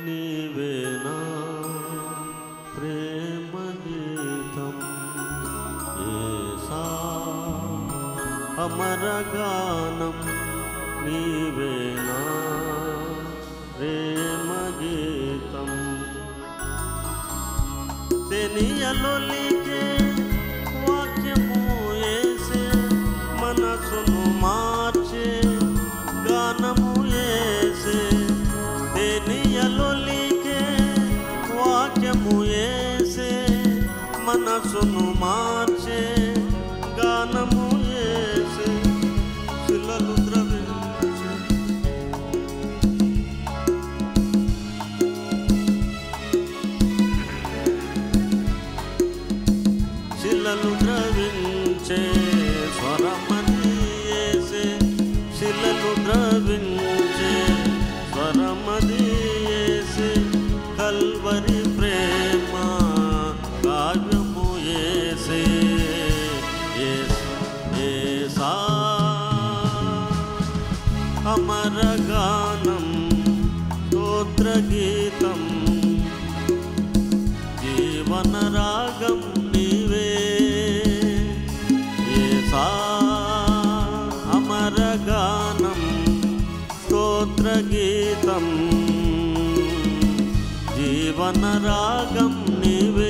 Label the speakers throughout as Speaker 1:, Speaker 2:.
Speaker 1: నీవేనా ప్రేమ గీతం ఏసా అమరగానం నీవేనా ప్రేమ గీతం తెలియలొలికే వాక్యము ఏసే మనసును మార్చే గానము ఏసే తెలియలొలికే వాక్యము ఏసే మనసును మార్చే గానము ఏసే శిలలు ద్రవించే శిలలు ద్రవించే స్వరమదీయేసే శిలలు ద్రవించే స్వరమదీయేసే కల్వరి ప్రేమ కావ్యము ఏసే ఏస్ ఏసా అమరగానం స్తోత్రగీతం జీవన రాగం నీవే ఏసా అమర గానం స్తోత్ర గీతం జీవన రాగం నీవే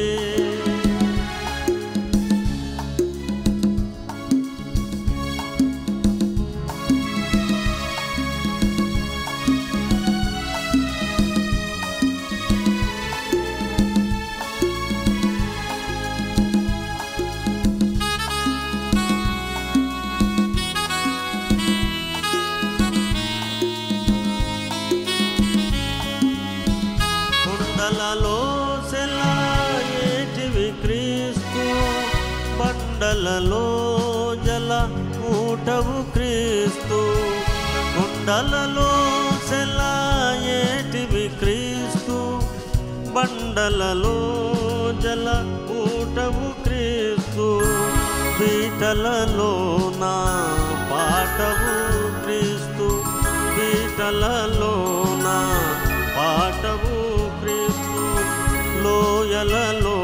Speaker 1: కుండలలో సెలాయేటివి క్రీస్తు బండలలో జల ఊటవు క్రీస్తు కుండలలో సెలాయేటివి క్రీస్తు బండలలో జల ఊటవు క్రీస్తు పీటలలో నా పాటవు క్రీస్తు పీటలలో నా పాటవు క్రీస్తు లోయలలో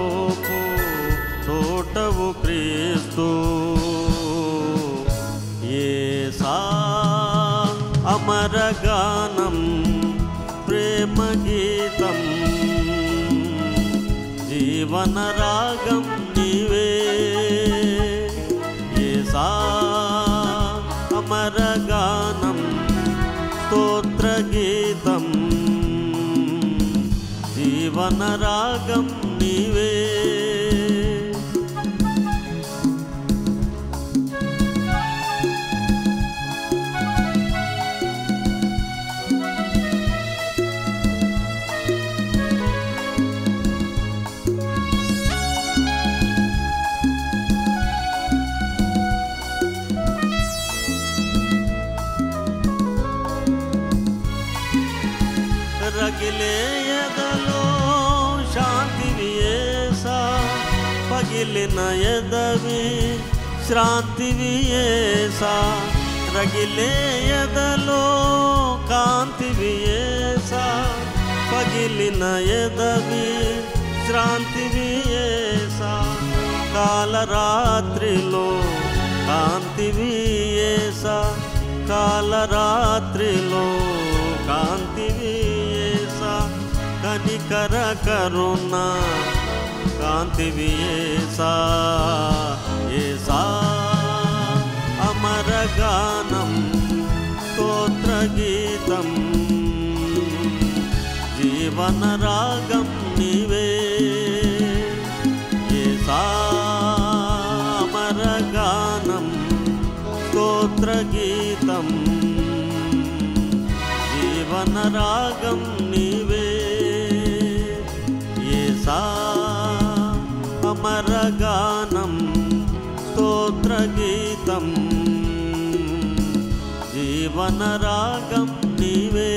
Speaker 1: తోటవు క్రీస్తు ఏసా అమరగానం ప్రేమ గీతం జీవన రాగం నీవే ఏసా అమరగానం స్తోత్ర గీతం జీవన రాగం నీవే రగిలే ఎదలో శాంతివి ఏసా పగిలిన ఎదవి శ్రాంతివి ఏసా రగిలే ఎదలో కాంతివి ఏసా పగిలిన ఎదవి శ్రాంతివి ఏసా కాలరాత్రిలో కాంతివి ఏసా కాలరాత్రిలో కాంతివి ఏసా కనికర కరుణ కాంతివి ఏసా ఏసా అమరగానం స్తోత్ర గీతం జీవన రాగం నీవే ఏసా అమరగానం స్తోత్ర గీతం జీవన రాగం నీవే ఏసా అమరగానం స్తోత్ర గీతం జీవన రాగం నీవే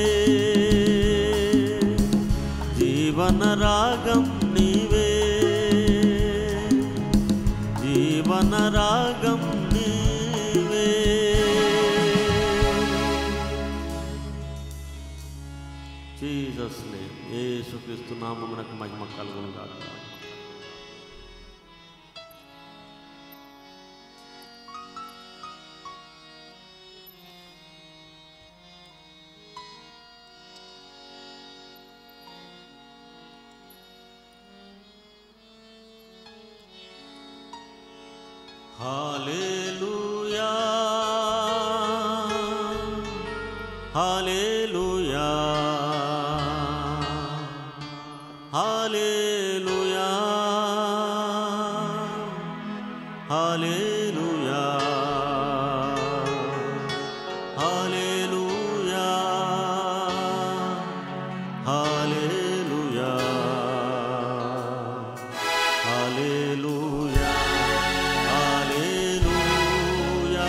Speaker 1: జీవన రాగం నీవే జీవన రాగం నీవే జీసస్ నేమ్ యేసుక్రీస్తు నామమునకు మహిమ కలుగును గాక హల్లెలూయా హల్లెలూయా హల్లెలూయా హల్లెలూయా హల్లెలూయా హల్లెలూయా హల్లెలూయా హల్లెలూయా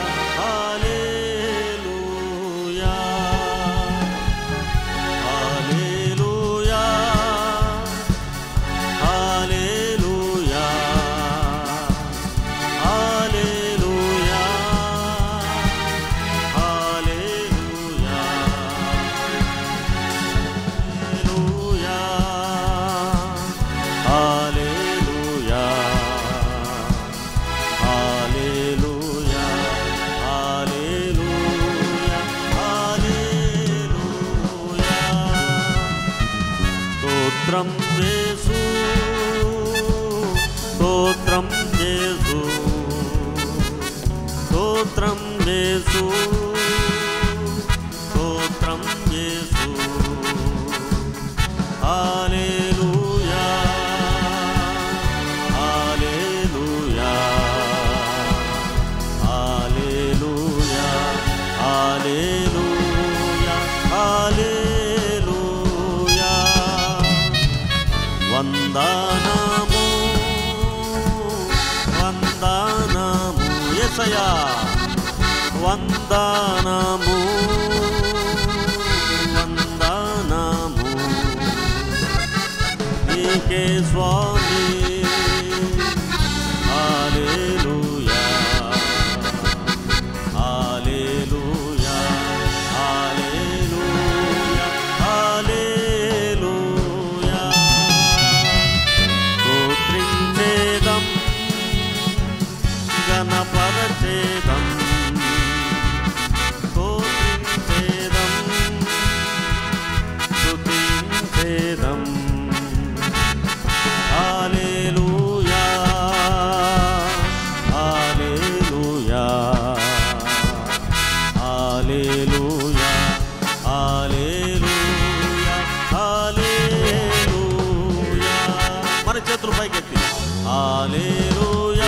Speaker 1: హల్లెలూయా హల్లెలూయా హల్లెలూయా హల్లెలూయా హల్లెలూయా హల్లెలూయా హల్లెలూయా హల్లెలూయా స్తోత్రం యేసు స్తోత్రం యేసు స్తోత్రం యేసు స్తోత్రం యేసు హల్లెలూయా హల్లెలూయా హల్లెలూయా హల్లెలూయా హల్లెలూయా వందనము వందనము యేసయ్యా వందనము వందనము నీకే స్వామి హల్లెలూయా హల్లెలూయా హల్లెలూయా హల్లెలూయా స్తోత్రించేదం గణపరచేదం స్తోత్రించేదం స్తుతించేదం హల్లెలూయా హల్లెలూయా హల్లెలూయా హల్లెలూయా హల్లెలూయా మన చేతులు పైకెత్తి హల్లెలూయా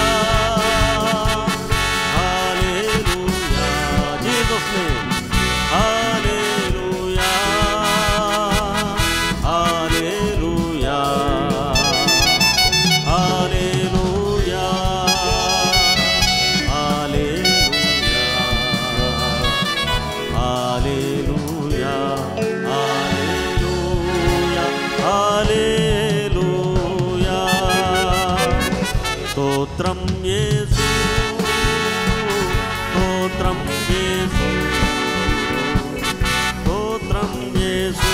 Speaker 1: హల్లెలూయా జీసస్ నేమ్ హల్లెలూయా హల్లెలూయా హల్లెలూయా హల్లెలూయా హల్లెలూయా హల్లెలూయా స్తోత్రం యేసు స్తోత్రం యేసు స్తోత్రం యేసు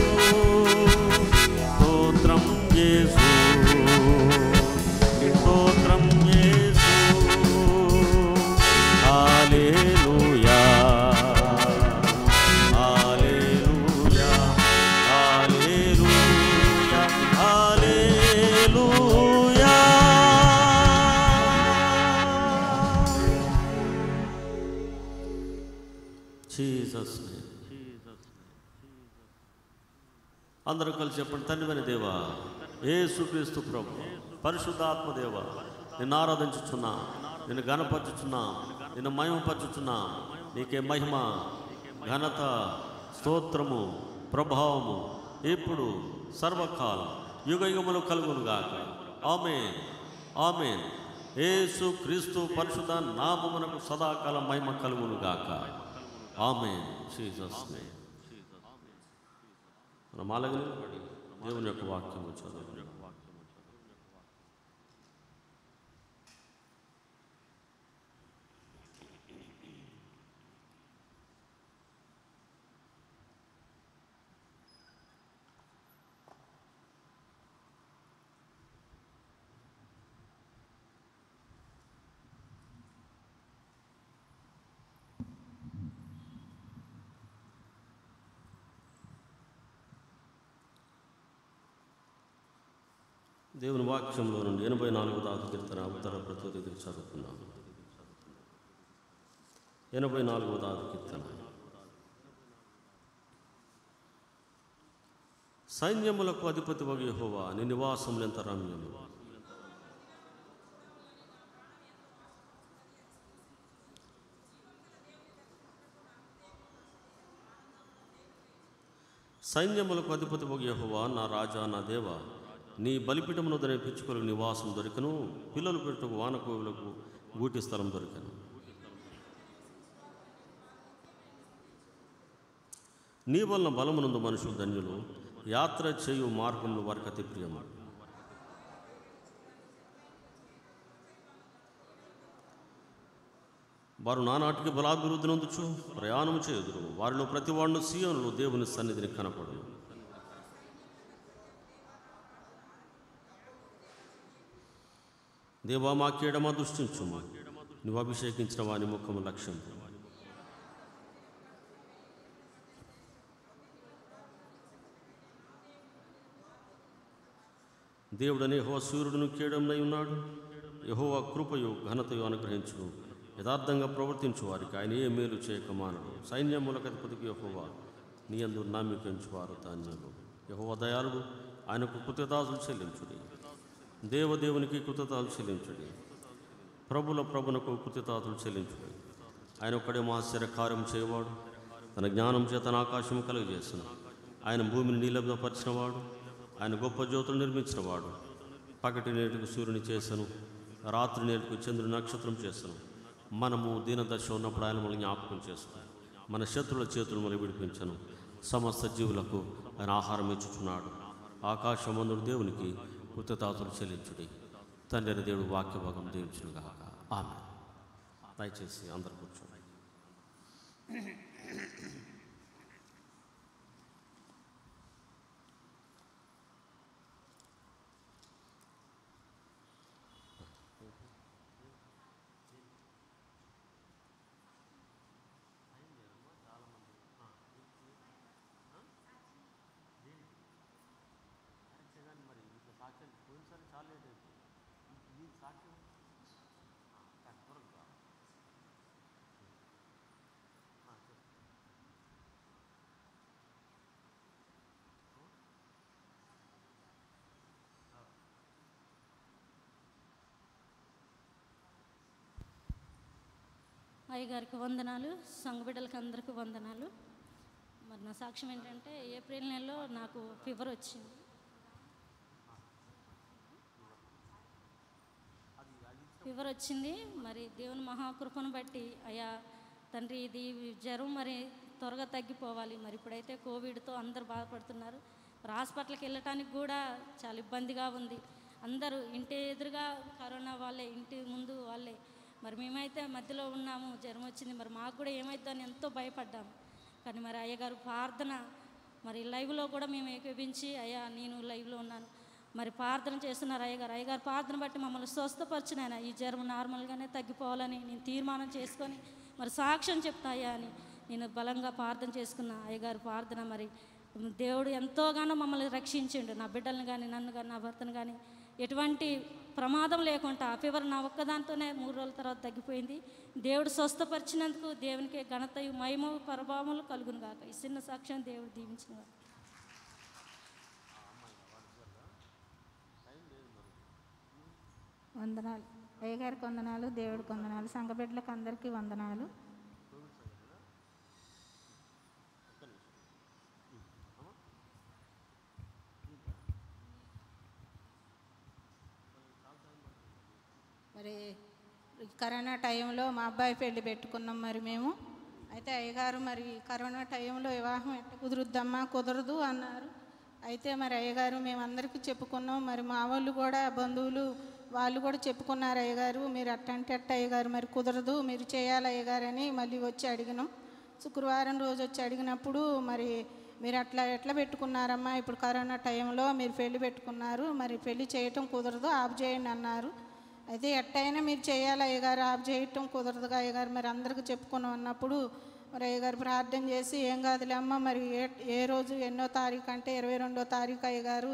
Speaker 1: స్తోత్రం యేసు స్తోత్రం యేసు హల్లెలూయా హల్లెలూయా హల్లెలూయా హల్లెలూయా జీసస్ అందరూ కలిసి చెప్పండి తండ్రివైన దేవా యేసుక్రీస్తు ప్రభు పరిశుద్ధాత్మ దేవ నిన్ను ఆరాధించుచున్నా నిన్ను గణపరచుచున్నా నిన్ను మహిమపరచుచున్నా నీకే మహిమ ఘనత స్తోత్రము ప్రభావము ఇప్పుడు సర్వకాలం యుగ యుగములు కలుగునుగాక ఆమె ఆమె యేసు క్రీస్తు పరిశుద్ధ నామమునకు సదాకాలం మహిమ కలుగునుగాక ఆమె జీసస్ నేమ్ మనం అలాగే నిలబడి దేవుని యొక్క వాక్యము చదువు దేవుని వాక్యంలో నుండి ఎనభై నాలుగు దాకా కీర్తన ఉత్తర ప్రతినిధి చదువుకున్నాం ఎనభై నాలుగో దాకా కీర్తన సైన్యములకు అధిపతి వగి హోవా నీ నివాసములు ఎంత రమ్యము సైన్యములకు అధిపతి ఒక యెహోవా నా రాజా నా దేవ నీ బలిపీఠమును దనే పిచ్చుకలకు నివాసం దొరికను పిల్లలు పెట్టుకు వానకోవులకు గూటి స్థలం దొరికను నీ వలన బలమునందు మనుషులు ధన్యులు యాత్ర చేయు మార్గములు వారికి అతి ప్రియము వారు నానాటికి బలాభివృద్ధి నొందుచు ప్రయాణం చేయుదురు వారిలో ప్రతి వాడును సీయోనులు దేవుని సన్నిధిని కనపడు దేవా మా కీడమా దుష్టించుము నువ్వు అభిషేకించిన వాని ముఖము లక్ష్యం దేవుడనే యెహోవా సూర్యుడును కీడంనై ఉన్నాడు యహోవా కృపయు ఘనతయు అనుగ్రహించును యథార్థంగా ప్రవర్తించు వారికి ఆయన ఏ మేలు చేయక మానడు సైన్యములకు అధిపతికి యహోవా నీ అందు నమ్మికించువారు ధాన్యులు యహోవా దయాళుడు ఆయనకు కృతదాసులు చెల్లించుడి దేవదేవునికి కృతదాలు చెల్లించుడి ప్రభుల ప్రభునకు కృతదాతులు చెల్లించుడి ఆయన ఒక్కడే మహాశ్చర్య కార్యం చేయవాడు తన జ్ఞానం చేత తన ఆకాశం కలుగజేసిన ఆయన భూమిని నీలభ్యపరిచినవాడు ఆయన గొప్ప జ్యోతులు నిర్మించినవాడు పగటి నేటికి సూర్యుని చేసను రాత్రి నేటికి చంద్రుని నక్షత్రం చేసను మనము దీనదశ ఉన్నప్పుడు ఆయన మనల్ని జ్ఞాపకం చేసుకుని మన శత్రుల చేతులు మనం విడిపించను సమస్త జీవులకు ఆయన ఆహారం ఇచ్చుచున్నాడు ఆకాశమందుడు దేవునికి కృతతాతులు చెల్లించుడి తండ్రి దేవుడు వాక్య భాగం దీవించునుగాక ఆమె దయచేసి అందరు కూర్చోండి
Speaker 2: అయ్యగారికి వందనాలు సంఘ బిడ్డలకి అందరికీ వందనాలు మరి నా సాక్ష్యం ఏంటంటే ఏప్రిల్ నెలలో నాకు ఫీవర్ వచ్చింది ఫీవర్ వచ్చింది మరి దేవుని మహాకృపను బట్టి అయ్యా తండ్రి ఇది జ్వరం మరి త్వరగా తగ్గిపోవాలి మరి ఇప్పుడైతే కోవిడ్తో అందరు బాధపడుతున్నారు మరి హాస్పిటల్కి వెళ్ళటానికి కూడా చాలా ఇబ్బందిగా ఉంది అందరూ ఇంటి ఎదురుగా కరోనా వాళ్ళే ఇంటి ముందు వాళ్ళే మరి మేమైతే మధ్యలో ఉన్నాము జ్వరం వచ్చింది మరి మాకు కూడా ఏమైద్దో అని ఎంతో భయపడ్డాము కానీ మరి అయ్యగారు ప్రార్థన మరి లైవ్లో కూడా మేము ఏకీపించి అయ్యా నేను లైవ్లో ఉన్నాను మరి ప్రార్థన చేస్తున్నారు అయ్యగారు అయ్యగారు ప్రార్థన బట్టి మమ్మల్ని స్వస్థపరిచిన ఆయన ఈ జ్వరం నార్మల్గానే తగ్గిపోవాలని నేను తీర్మానం చేసుకొని మరి సాక్ష్యం చెప్తా అయ్యా అని నేను బలంగా ప్రార్థన చేసుకున్న అయ్యగారు ప్రార్థన మరి దేవుడు ఎంతోగానో మమ్మల్ని రక్షించిండు నా బిడ్డల్ని కానీ నన్ను కానీ నా భర్తను కానీ ఎటువంటి ప్రమాదం లేకుండా ఆ ఫీవర్ నా ఒక్కదాంతోనే మూడు రోజుల తర్వాత తగ్గిపోయింది దేవుడు స్వస్థపరిచినందుకు దేవునికి ఘనత మహిమ ప్రభావములు కలుగును గాక ఈ చిన్న సాక్ష్యం దేవుడు దీవించిన గాక.
Speaker 3: వందనాలు అయ్యగారికి వందనాలు దేవుడికి వందనాలు సంఘ బిడ్డలకు అందరికీ వందనాలు మరి ఈ కరోనా టైంలో మా అబ్బాయి పెళ్లి పెట్టుకున్నాం మరి మేము అయితే అయ్యగారు మరి కరోనా టైంలో వివాహం ఎట్ట కుదురుద్దమ్మా కుదరదు అన్నారు అయితే మరి అయ్యగారు మేము అందరికీ చెప్పుకున్నాం మరి మా వాళ్ళు కూడా బంధువులు వాళ్ళు కూడా చెప్పుకున్నారు అయ్యగారు మీరు అట్టంటే అట్ట అయ్యగారు మరి కుదరదు మీరు చేయాలి అయ్యగారు అని మళ్ళీ వచ్చి అడిగినాం శుక్రవారం రోజు వచ్చి అడిగినప్పుడు మరి మీరు అట్లా ఎట్లా పెట్టుకున్నారమ్మా ఇప్పుడు కరోనా టైంలో మీరు పెళ్లి పెట్టుకున్నారు మరి పెళ్లి చేయటం కుదరదు ఆఫ్ చేయండి అన్నారు అయితే ఎట్టయినా మీరు చేయాలి అయ్యగారు ఆఫ్ చేయటం కుదరదుగా అయ్యగారు మరి అందరికీ చెప్పుకున్నాం అన్నప్పుడు మరి అయ్యగారు ప్రార్థన చేసి ఏం కాదులే అమ్మ మరి ఏ ఏ రోజు ఎన్నో తారీఖు అంటే ఇరవై రెండో తారీఖు అయ్యగారు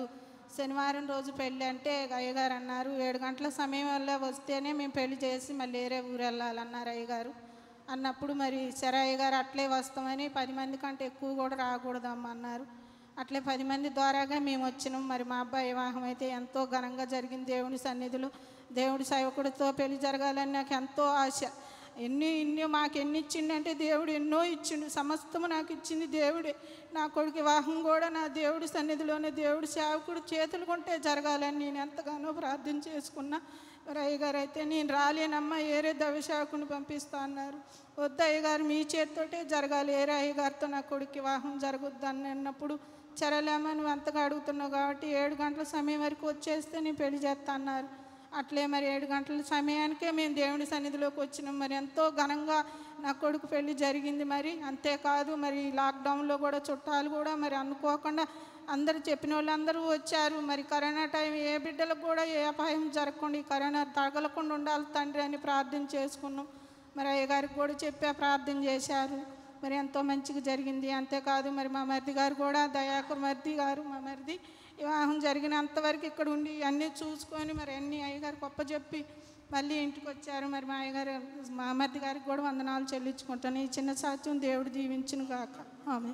Speaker 3: శనివారం రోజు పెళ్ళి అంటే అయ్యగారు అన్నారు ఏడు గంటల సమయం వల్ల వస్తేనే మేము పెళ్లి చేసి మళ్ళీ వేరే ఊరు వెళ్ళాలన్నారు అయ్యగారు అన్నప్పుడు మరి సరే అయ్యగారు అట్లే వస్తామని పది మంది కంటే ఎక్కువ కూడా రాకూడదమ్మా అన్నారు అట్లే పది మంది ద్వారాగా మేము వచ్చినాం మరి మా అబ్బాయి వివాహం అయితే ఎంతో ఘనంగా జరిగింది దేవుని సన్నిధిలో దేవుడి సేవకుడితో పెళ్లి జరగాలని నాకు ఎంతో ఆశ ఎన్ని ఇన్ని మాకు ఎన్ని ఇచ్చిండంటే దేవుడు ఎన్నో ఇచ్చిండు సమస్తము నాకు ఇచ్చింది దేవుడే నా కొడుకు వివాహం కూడా నా దేవుడి సన్నిధిలోనే దేవుడి సేవకుడు చేతులు కొంటే జరగాలని నేను ఎంతగానో ప్రార్థన చేసుకున్నా మరి అయ్యగారు అయితే నేను రాలేనమ్మా ఏరే దవిశాకుని పంపిస్తా అన్నారు వద్దు అయ్యగారు మీ చేతితోటే జరగాలి ఏరే అయ్యగారితో నా కొడుకు వివాహం జరగొద్దు అని అన్నప్పుడు చరలేమా నువ్వు అంతగా అడుగుతున్నావు కాబట్టి ఏడు గంటల సమయం వరకు వచ్చేస్తే నేను పెళ్లి చేస్తా అన్నారు అట్లే మరి ఏడు గంటల సమయానికే మేము దేవుడి సన్నిధిలోకి వచ్చినాం మరి ఎంతో ఘనంగా నా కొడుకు పెళ్లి జరిగింది మరి అంతేకాదు మరి లాక్డౌన్లో కూడా చుట్టాలు కూడా మరి అనుకోకుండా అందరూ చెప్పిన వాళ్ళందరూ వచ్చారు మరి కరోనా టైం ఏ బిడ్డలకు కూడా ఏ అపాయం జరగకుండా ఈ కరోనా తగలకుండా ఉండాలి తండ్రి అని ప్రార్థన చేసుకున్నాం మరి అయ్యగారికి కూడా చెప్పా ప్రార్థన చేశారు మరి ఎంతో మంచిగా జరిగింది అంతేకాదు మరి మా మరిది గారు కూడా దయాకర్ మరిది గారు మా మరిది వివాహం జరిగినంతవరకు ఇక్కడ ఉండి అన్నీ చూసుకొని మరి అన్ని అయ్యగారు గొప్ప చెప్పి మళ్ళీ ఇంటికి వచ్చారు మరి మా అయ్యగారు మా మరిది గారికి కూడా వందనాలు చెల్లించుకుంటాను ఈ చిన్న సాత్యం దేవుడు దీవించును గాక ఆమె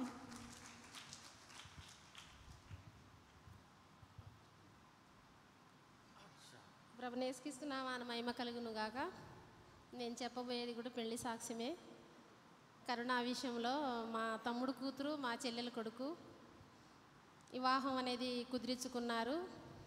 Speaker 4: ప్రభునేసుకిస్తున్నామా అని మహిమ కలుగును గాక నేను చెప్పబోయేది కూడా పెళ్లి సాక్ష్యమే కరోనా విషయంలో మా తమ్ముడు కూతురు మా చెల్లెల కొడుకు వివాహం అనేది కుదిరించుకున్నారు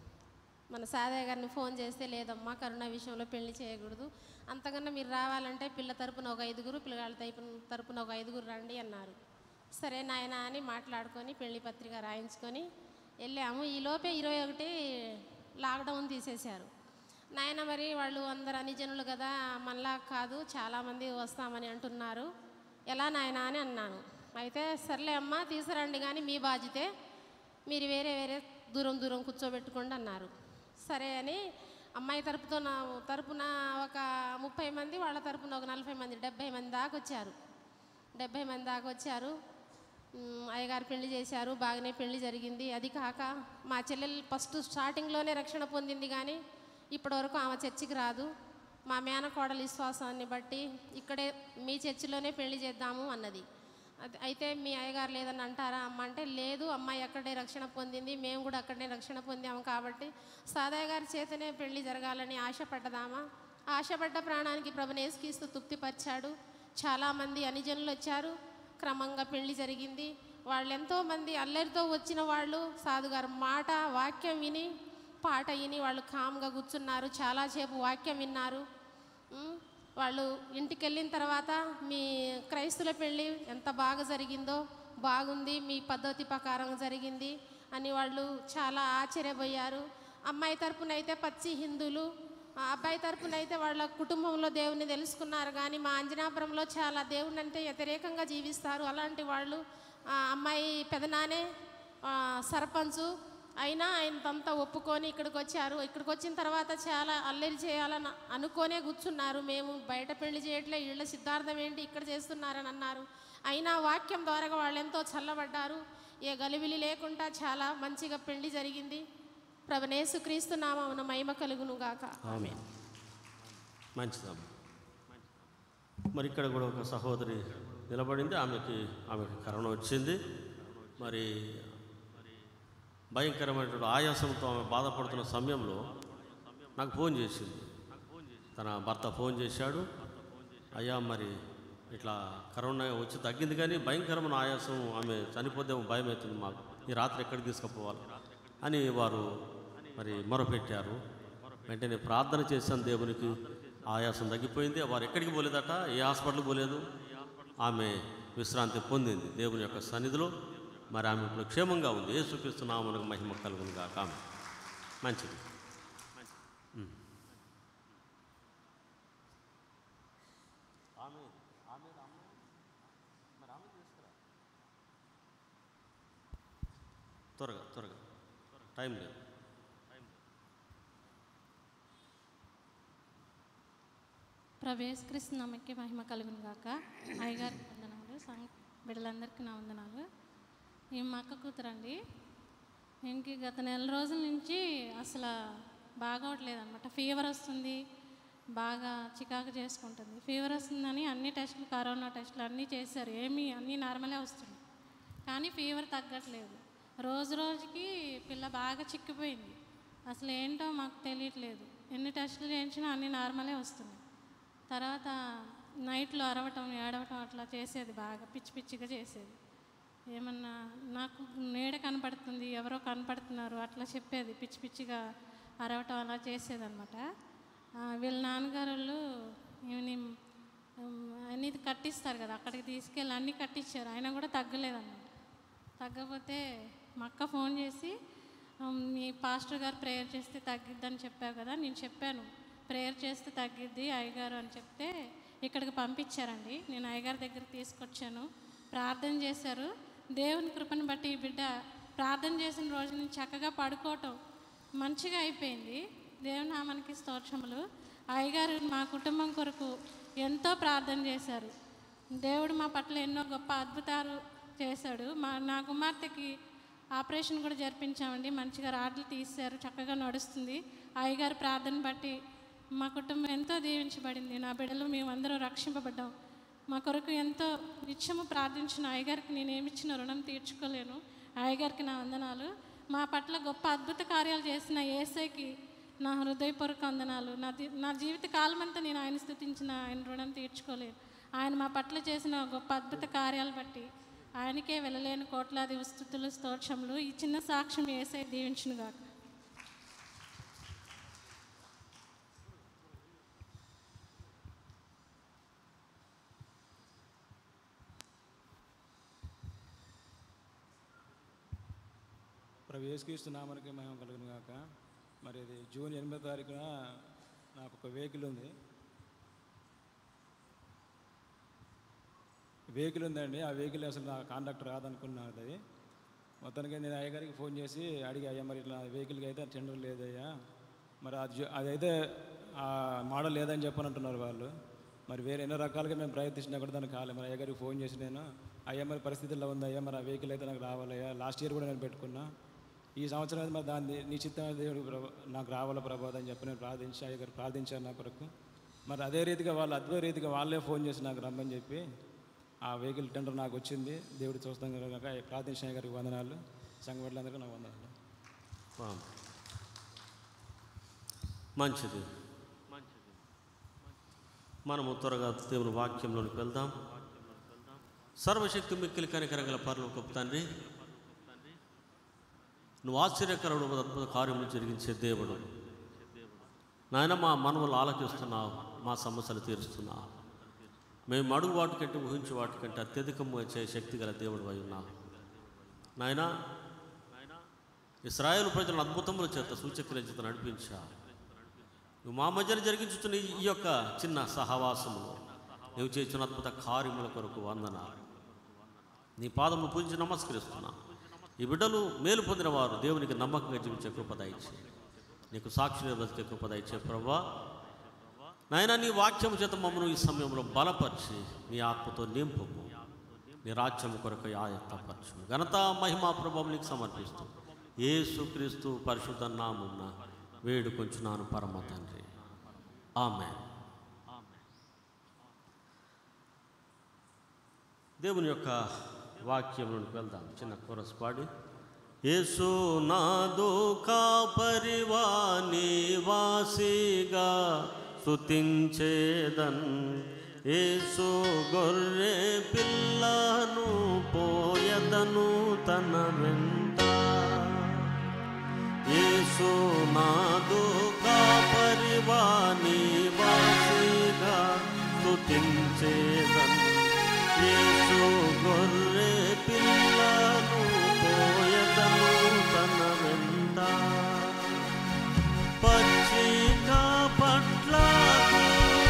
Speaker 4: మన సాదయ్య గారిని ఫోన్ చేస్తే లేదమ్మా కరోనా విషయంలో పెళ్లి చేయకూడదు అంతకన్నా మీరు రావాలంటే పిల్ల తరపున ఒక ఐదుగురు పిల్లగాళ్ళ తరపున తరపున ఒక ఐదుగురు రండి అన్నారు సరే నాయన అని మాట్లాడుకొని పెళ్లి పత్రిక రాయించుకొని వెళ్ళాము ఈ లోపే ఇరవై ఒకటి లాక్డౌన్ తీసేశారు నాయన మరి వాళ్ళు అందరు అనిజనులు కదా మనలా కాదు చాలామంది వస్తామని అంటున్నారు ఎలా నాయన అని అన్నాను అయితే సర్లే అమ్మ తీసుకురండి కానీ మీ బాధ్యతే మీరు వేరే వేరే దూరం దూరం కూర్చోబెట్టుకోండి అన్నారు సరే అని అమ్మాయి తరపుతో నా తరపున ఒక ముప్పై మంది వాళ్ళ తరపున ఒక నలభై మంది డెబ్బై మంది దాకా వచ్చారు డెబ్బై మంది దాకా వచ్చారు మ్, అయ్యగారు పెళ్లి చేశారు బాగానే పెళ్లి జరిగింది అది కాక మా చెల్లెలు ఫస్ట్ స్టార్టింగ్లోనే రక్షణ పొందింది కానీ ఇప్పటివరకు ఆమె చర్చికి రాదు మా మేనకోడల విశ్వాసాన్ని బట్టి ఇక్కడే మీ చర్చిలోనే పెళ్లి చేద్దాము అన్నది అది- అయితే మీ అయ్యగారు లేదని అంటారా అమ్మ అంటే లేదు అమ్మాయి అక్కడే రక్షణ పొందింది మేము కూడా అక్కడనే రక్షణ పొందాము కాబట్టి సాదయ్య గారి చేతనే పెళ్లి జరగాలని ఆశపడ్డదామా ఆశపడ్డ ప్రాణానికి ప్రభునేసుకిస్తూ తృప్తిపరిచాడు చాలామంది అనిజనులు వచ్చారు క్రమంగా పెళ్లి జరిగింది వాళ్ళు ఎంతోమంది అల్లరితో వచ్చిన వాళ్ళు సాధుగారు మాట వాక్యం విని పాట విని వాళ్ళు కామ్గా కూర్చున్నారు చాలాసేపు వాక్యం విన్నారు ఉమ్, వాళ్ళు ఇంటికి వెళ్ళిన తర్వాత మీ క్రైస్తుల పెళ్ళి ఎంత బాగా జరిగిందో బాగుంది మీ పద్ధతి ప్రకారం జరిగింది అని వాళ్ళు చాలా ఆశ్చర్యపోయారు అమ్మాయి తరపున అయితే పచ్చి హిందువులు ఆ అబ్బాయి తరపున అయితే వాళ్ళ కుటుంబంలో దేవుని తెలుసుకున్నారు కానీ మా అంజనాపురంలో చాలా దేవుని అంటే వ్యతిరేకంగా జీవిస్తారు అలాంటి వాళ్ళు ఆ అమ్మాయి పెదనానే ఆ, సర్పంచు అయినా ఆయనంతా ఒప్పుకొని ఇక్కడికి వచ్చారు ఇక్కడికి వచ్చిన తర్వాత చాలా అల్లరి చేయాలని అనుకోనే కూర్చున్నారు మేము బయట పెళ్లి చేయట్లే ఇళ్ళ సిద్ధార్థం ఏంటి ఇక్కడ చేస్తున్నారని అన్నారు అయినా వాక్యం ద్వారా వాళ్ళు ఎంతో చల్లబడ్డారు ఏ గలిబిలి లేకుండా చాలా మంచిగా పెళ్లి జరిగింది ప్రభనేసు క్రీస్తు నామమున మహిమ కలుగును గాక
Speaker 1: ఆమె మంచిదమ్మ మరి ఇక్కడ కూడా ఒక సహోదరి నిలబడింది ఆమెకి ఆమెకి కరోనా వచ్చింది మరి భయంకరమైనటువంటి ఆయాసంతో ఆమె బాధపడుతున్న సమయంలో నాకు ఫోన్ చేసింది తన భర్త ఫోన్ చేశాడు అయ్యా మరి ఇట్లా కరోనా వచ్చి తగ్గింది కానీ భయంకరమైన ఆయాసం ఆమె చనిపోతే భయం అవుతుంది మాకు ఈ రాత్రి ఎక్కడికి తీసుకుపోవాలి అని వారు మరి మొరపెట్టారు వెంటనే ప్రార్థన చేశాను దేవునికి ఆయాసం తగ్గిపోయింది వారు ఎక్కడికి పోలేదట ఏ హాస్పిటల్కి పోలేదు ఆమె విశ్రాంతి పొందింది దేవుని యొక్క సన్నిధిలో మరి ఆమె ఇప్పుడు క్షేమంగా ఉంది ఏ చూపిస్తున్నాము మనకు మహిమ కలుగును కాక ఆమె మంచిది ఉమ్. త్వరగా త్వరగా టైం లేదు
Speaker 2: ప్రవేశకృష్ణ నమ్మకి మహిమ కలుగును గాక అయ్యగారికి వందనాలు సంఘ బిడ్డలందరికీ నా వందనాలు ఈ మా అక్క కూతురండి
Speaker 5: ఇంక గత నెల రోజుల నుంచి అసలు బాగోట్లేదు అనమాట ఫీవర్ వస్తుంది బాగా చికాకు చేసుకుంటుంది ఫీవర్ వస్తుందని అన్ని టెస్టులు కరోనా టెస్టులు అన్నీ చేశారు ఏమీ అన్నీ నార్మలే వస్తుంది కానీ ఫీవర్ తగ్గట్లేదు రోజు రోజుకి పిల్ల బాగా చిక్కిపోయింది అసలు ఏంటో మాకు తెలియట్లేదు ఎన్ని టెస్టులు చేయించినా అన్నీ నార్మలే వస్తున్నాయి తర్వాత నైట్లో అరవటం ఏడవటం అట్లా చేసేది బాగా పిచ్చి పిచ్చిగా చేసేది ఏమన్నా నాకు నీడ కనపడుతుంది ఎవరో కనపడుతున్నారు అట్లా చెప్పేది పిచ్చి పిచ్చిగా అరవటం అలా చేసేదన్నమాట ఆ, వీళ్ళ నాన్నగారు వాళ్ళు ఈమెని ఉమ్, అన్నీ కట్టిస్తారు కదా అక్కడికి తీసుకెళ్ళి అన్నీ కట్టించారు అయినా కూడా తగ్గలేదన్నమాట తగ్గకపోతే మా అక్క ఫోన్ చేసి "ఉమ్, మీ పాస్టర్ గారు ప్రేయర్ చేస్తే తగ్గిద్దని చెప్పావు కదా నేను చెప్పాను ప్రేయర్ చేస్తే తగ్గిద్ది అయ్యగారు అని చెప్తే ఇక్కడికి పంపించారండి నేను అయ్యగారి దగ్గరికి తీసుకొచ్చాను ప్రార్థన చేశారు దేవుని కృపను బట్టి ఈ బిడ్డ ప్రార్థన చేసిన రోజు నుంచి చక్కగా పడుకోవటం మంచిగా అయిపోయింది దేవుని నామానికి స్తోత్రములు అయ్యగారు మా కుటుంబం కొరకు ఎంతో ప్రార్థన చేశారు దేవుడు మా పట్ల ఎన్నో గొప్ప అద్భుతాలు చేశాడు మా నా కుమార్తెకి ఆపరేషన్ కూడా జరిపించామండి మంచిగా రాడ్లు తీశారు చక్కగా నడుస్తుంది అయ్యగారు ప్రార్థన బట్టి మా కుటుంబం ఎంతో దీవించబడింది నా బిడ్డలు మేమందరం రక్షింపబడ్డాం మా కొరకు ఎంతో నిత్యము ప్రార్థించిన అయ్యగారికి నేను ఏమిచ్చిన రుణం తీర్చుకోలేను అయ్యగారికి నా వందనాలు మా పట్ల గొప్ప అద్భుత కార్యాలు చేసిన ఏసైకి నా హృదయపూర్వక వందనాలు నా ది- నా జీవిత కాలం అంతా నేను ఆయన స్థుతించిన ఆయన రుణం తీర్చుకోలేను ఆయన మా పట్ల చేసిన గొప్ప అద్భుత కార్యాలు బట్టి ఆయనకే వెళ్ళలేని కోట్లాది స్థుతులు స్తోత్రములు ఈ చిన్న సాక్ష్యం ఏసై దీవించునుగాక
Speaker 6: ప్రవేశిస్తూ నామనికి మహిమ కలుగును గాక మరి ఇది జూన్ ఎనిమిదో తారీఖున నాకు ఒక వెహికల్ ఉంది వెహికల్ ఉందండి ఆ వెహికల్ అసలు నా కాండక్టర్ కాదనుకున్నాను అది మొత్తానికి నేను అయ్యగారికి ఫోన్ చేసి అడిగి అయ్యా మరి ఇట్లా వెహికల్కి అయితే టెండర్ లేదయ్యా మరి అది జు- అదైతే ఆ మోడల్ లేదని చెప్పనంటున్నారు వాళ్ళు మరి వేరే ఎన్నో రకాలుగా మేము ప్రయత్నించినా కూడా దానికి కాలేదు మరి అయ్యగారికి ఫోన్ చేసి నేను అయ్యా మరి పరిస్థితుల్లో ఉందయ్యా మరి ఆ వెహికల్ అయితే నాకు రావాలయ్యా లాస్ట్ ఇయర్ కూడా నేను పెట్టుకున్నా ఈ సంవత్సరం అయితే మరి దాన్ని నీ చిత్తం దేవుడు ప్రభు నాకు రావాల ప్రభావం అని చెప్పి నేను ప్రార్థించి అయ్యగారు ప్రార్థించాను నా కొరకు మరి అదే రీతిగా వాళ్ళు అద్భుత రీతిగా వాళ్ళే ఫోన్ చేసి నాకు రమ్మని చెప్పి ఆ వెహికల్ టెండర్ నాకు వచ్చింది దేవుడు చూస్తాం కనుక ప్రార్థించిన గారికి వందనాలు సంఘ బిడ్డలందరికీ నాకు వందనాలు
Speaker 1: ఆ. మంచిది మనము త్వరగా దేవుని వాక్యంలోనికి వెళ్దాం సర్వశక్తి మిక్కిలి కనికరంగల పరలోకపు తండ్రి నువ్వు ఆశ్చర్యకరుడు అద్భుత కార్యములు జరిగించే దేవుడు నాయన మా మనవులు ఆలకిస్తున్నావు మా సమస్యలు తీరుస్తున్నావు మేము అడుగు వాటికంటే ఊహించే వాటికంటే అత్యధికంగా చే శక్తి గల దేవుడు అయి ఉన్నావు నాయనా ఇస్రాయేల్ ప్రజలను అద్భుతముల చేత సూచక్రియ చేత నడిపించా నువ్వు మా మధ్యన జరిగించుతున్న ఈ- ఈ యొక్క చిన్న సహవాసములో నువ్వు చేసిన అద్భుత కార్యముల కొరకు వందన నీ పాదములు పూజించి నమస్కరిస్తున్నా ఈ బిడ్డలు మేలు పొందిన వారు దేవునికి నమ్మకంగా జీవించే కృప దయచే నీకు సాక్షి బ్రతికే కృప దయచే ప్రభా నాయన నీ వాక్యము చేత మమ్మను ఈ సమయంలో బలపరిచి నీ ఆత్మతో నింపుము నీ రాజ్యం కొరకు ఆయత్తపరచు ఘనత మహిమా ప్రభావం నీకు సమర్పిస్తూ యేసుక్రీస్తు పరిశుద్ధ నామున్న వేడుకొంచున్నాను పరమ తండ్రి ఆమె దేవుని యొక్క వాక్యంలోకి వెళ్దాం చిన్న కోరస్ పాడి యేసు నాదు కాపరివాని వాసిగా స్తుతించేదన్ యేసు గొర్రె పిల్లను పోయదను తన వెంట యేసు నాదు కాపరివాని వాసిగా స్తుతించేదన్ యేసు గొర్రె పిల్లను పోయదను తన వెంట పచ్చిక పట్లకు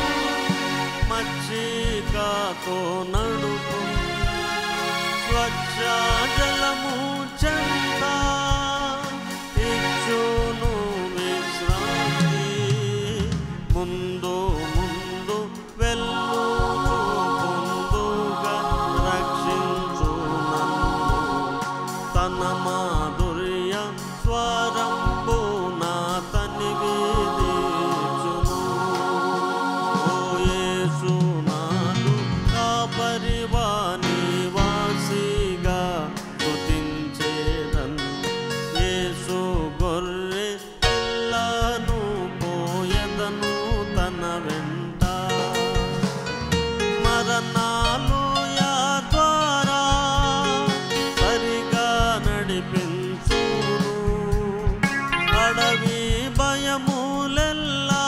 Speaker 1: మచ్చికతో నడుపు స్వచ్ఛ జలము చంద ఇచ్చును విశ్రాంతి ముందు ముందు వెళ్ళు ముందుగా రక్షించును అడవి భయములెల్లా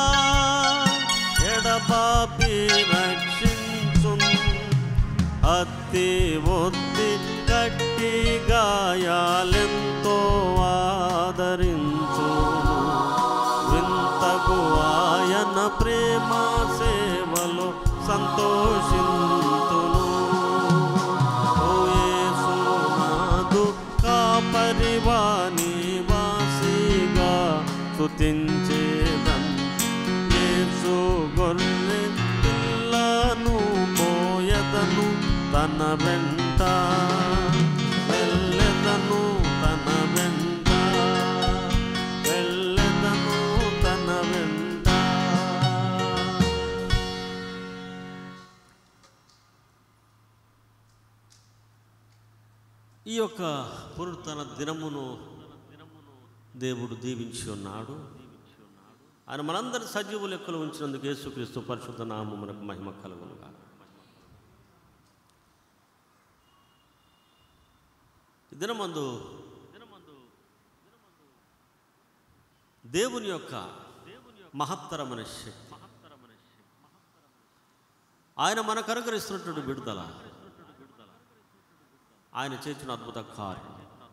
Speaker 1: ఎడబాపి రక్షించు అత్తి ఒత్తి కట్టి గాయాలెంతో ఆదరించు వింతకు ఆయన ప్రేమ సేవలో సంతోషింతును ఓ యేసు నా దుఃఖ పరివాని వాసిగా స్తుతించేదన్ యేసు గొర్రె పిల్లను పోయదను తన వెంట వెళ్ళెదను తన వెంట వెళ్ళెదను తన వెంట ఈ యొక్క పునరుత్తన దినమును దేవుడు దీవించి ఉన్నాడు ఆయన మనందరి సజీవు లెక్కలు ఉంచినందుకు యేసుక్రీస్తు పరిశుద్ధ నామమునకు మహిమ కలుగునుగా ఈ దినమందు దేవుని యొక్క మహత్తరమైన శక్తి ఆయన మనకు అనుగ్రహిస్తున్నటువంటి విడుదల ఆయన చేసిన అద్భుత కార్యం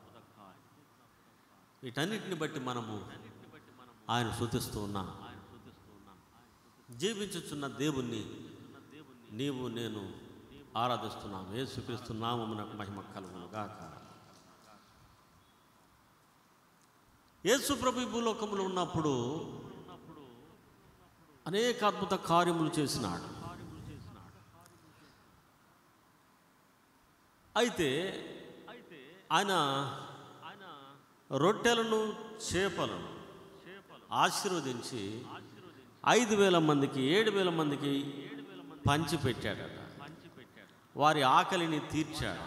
Speaker 1: వీటన్నిటిని బట్టి మనము ఆయన శృతిస్తూ ఉన్నాం జీవించుచున్న దేవుణ్ణి నీవు నేను ఆరాధిస్తున్నాం యేసుక్రీస్తు నామమునకు మహిమ కలుగును గాక యేసు ప్రభు ఈ భూలోకంలో ఉన్నప్పుడు అనేక అద్భుత కార్యములు చేసినాడు అయితే ఆయన రొట్టెలను చేపలను ఆశీర్వదించి ఐదు వేల మందికి ఏడు వేల మందికి పంచి పెట్టాడట వారి ఆకలిని తీర్చాడు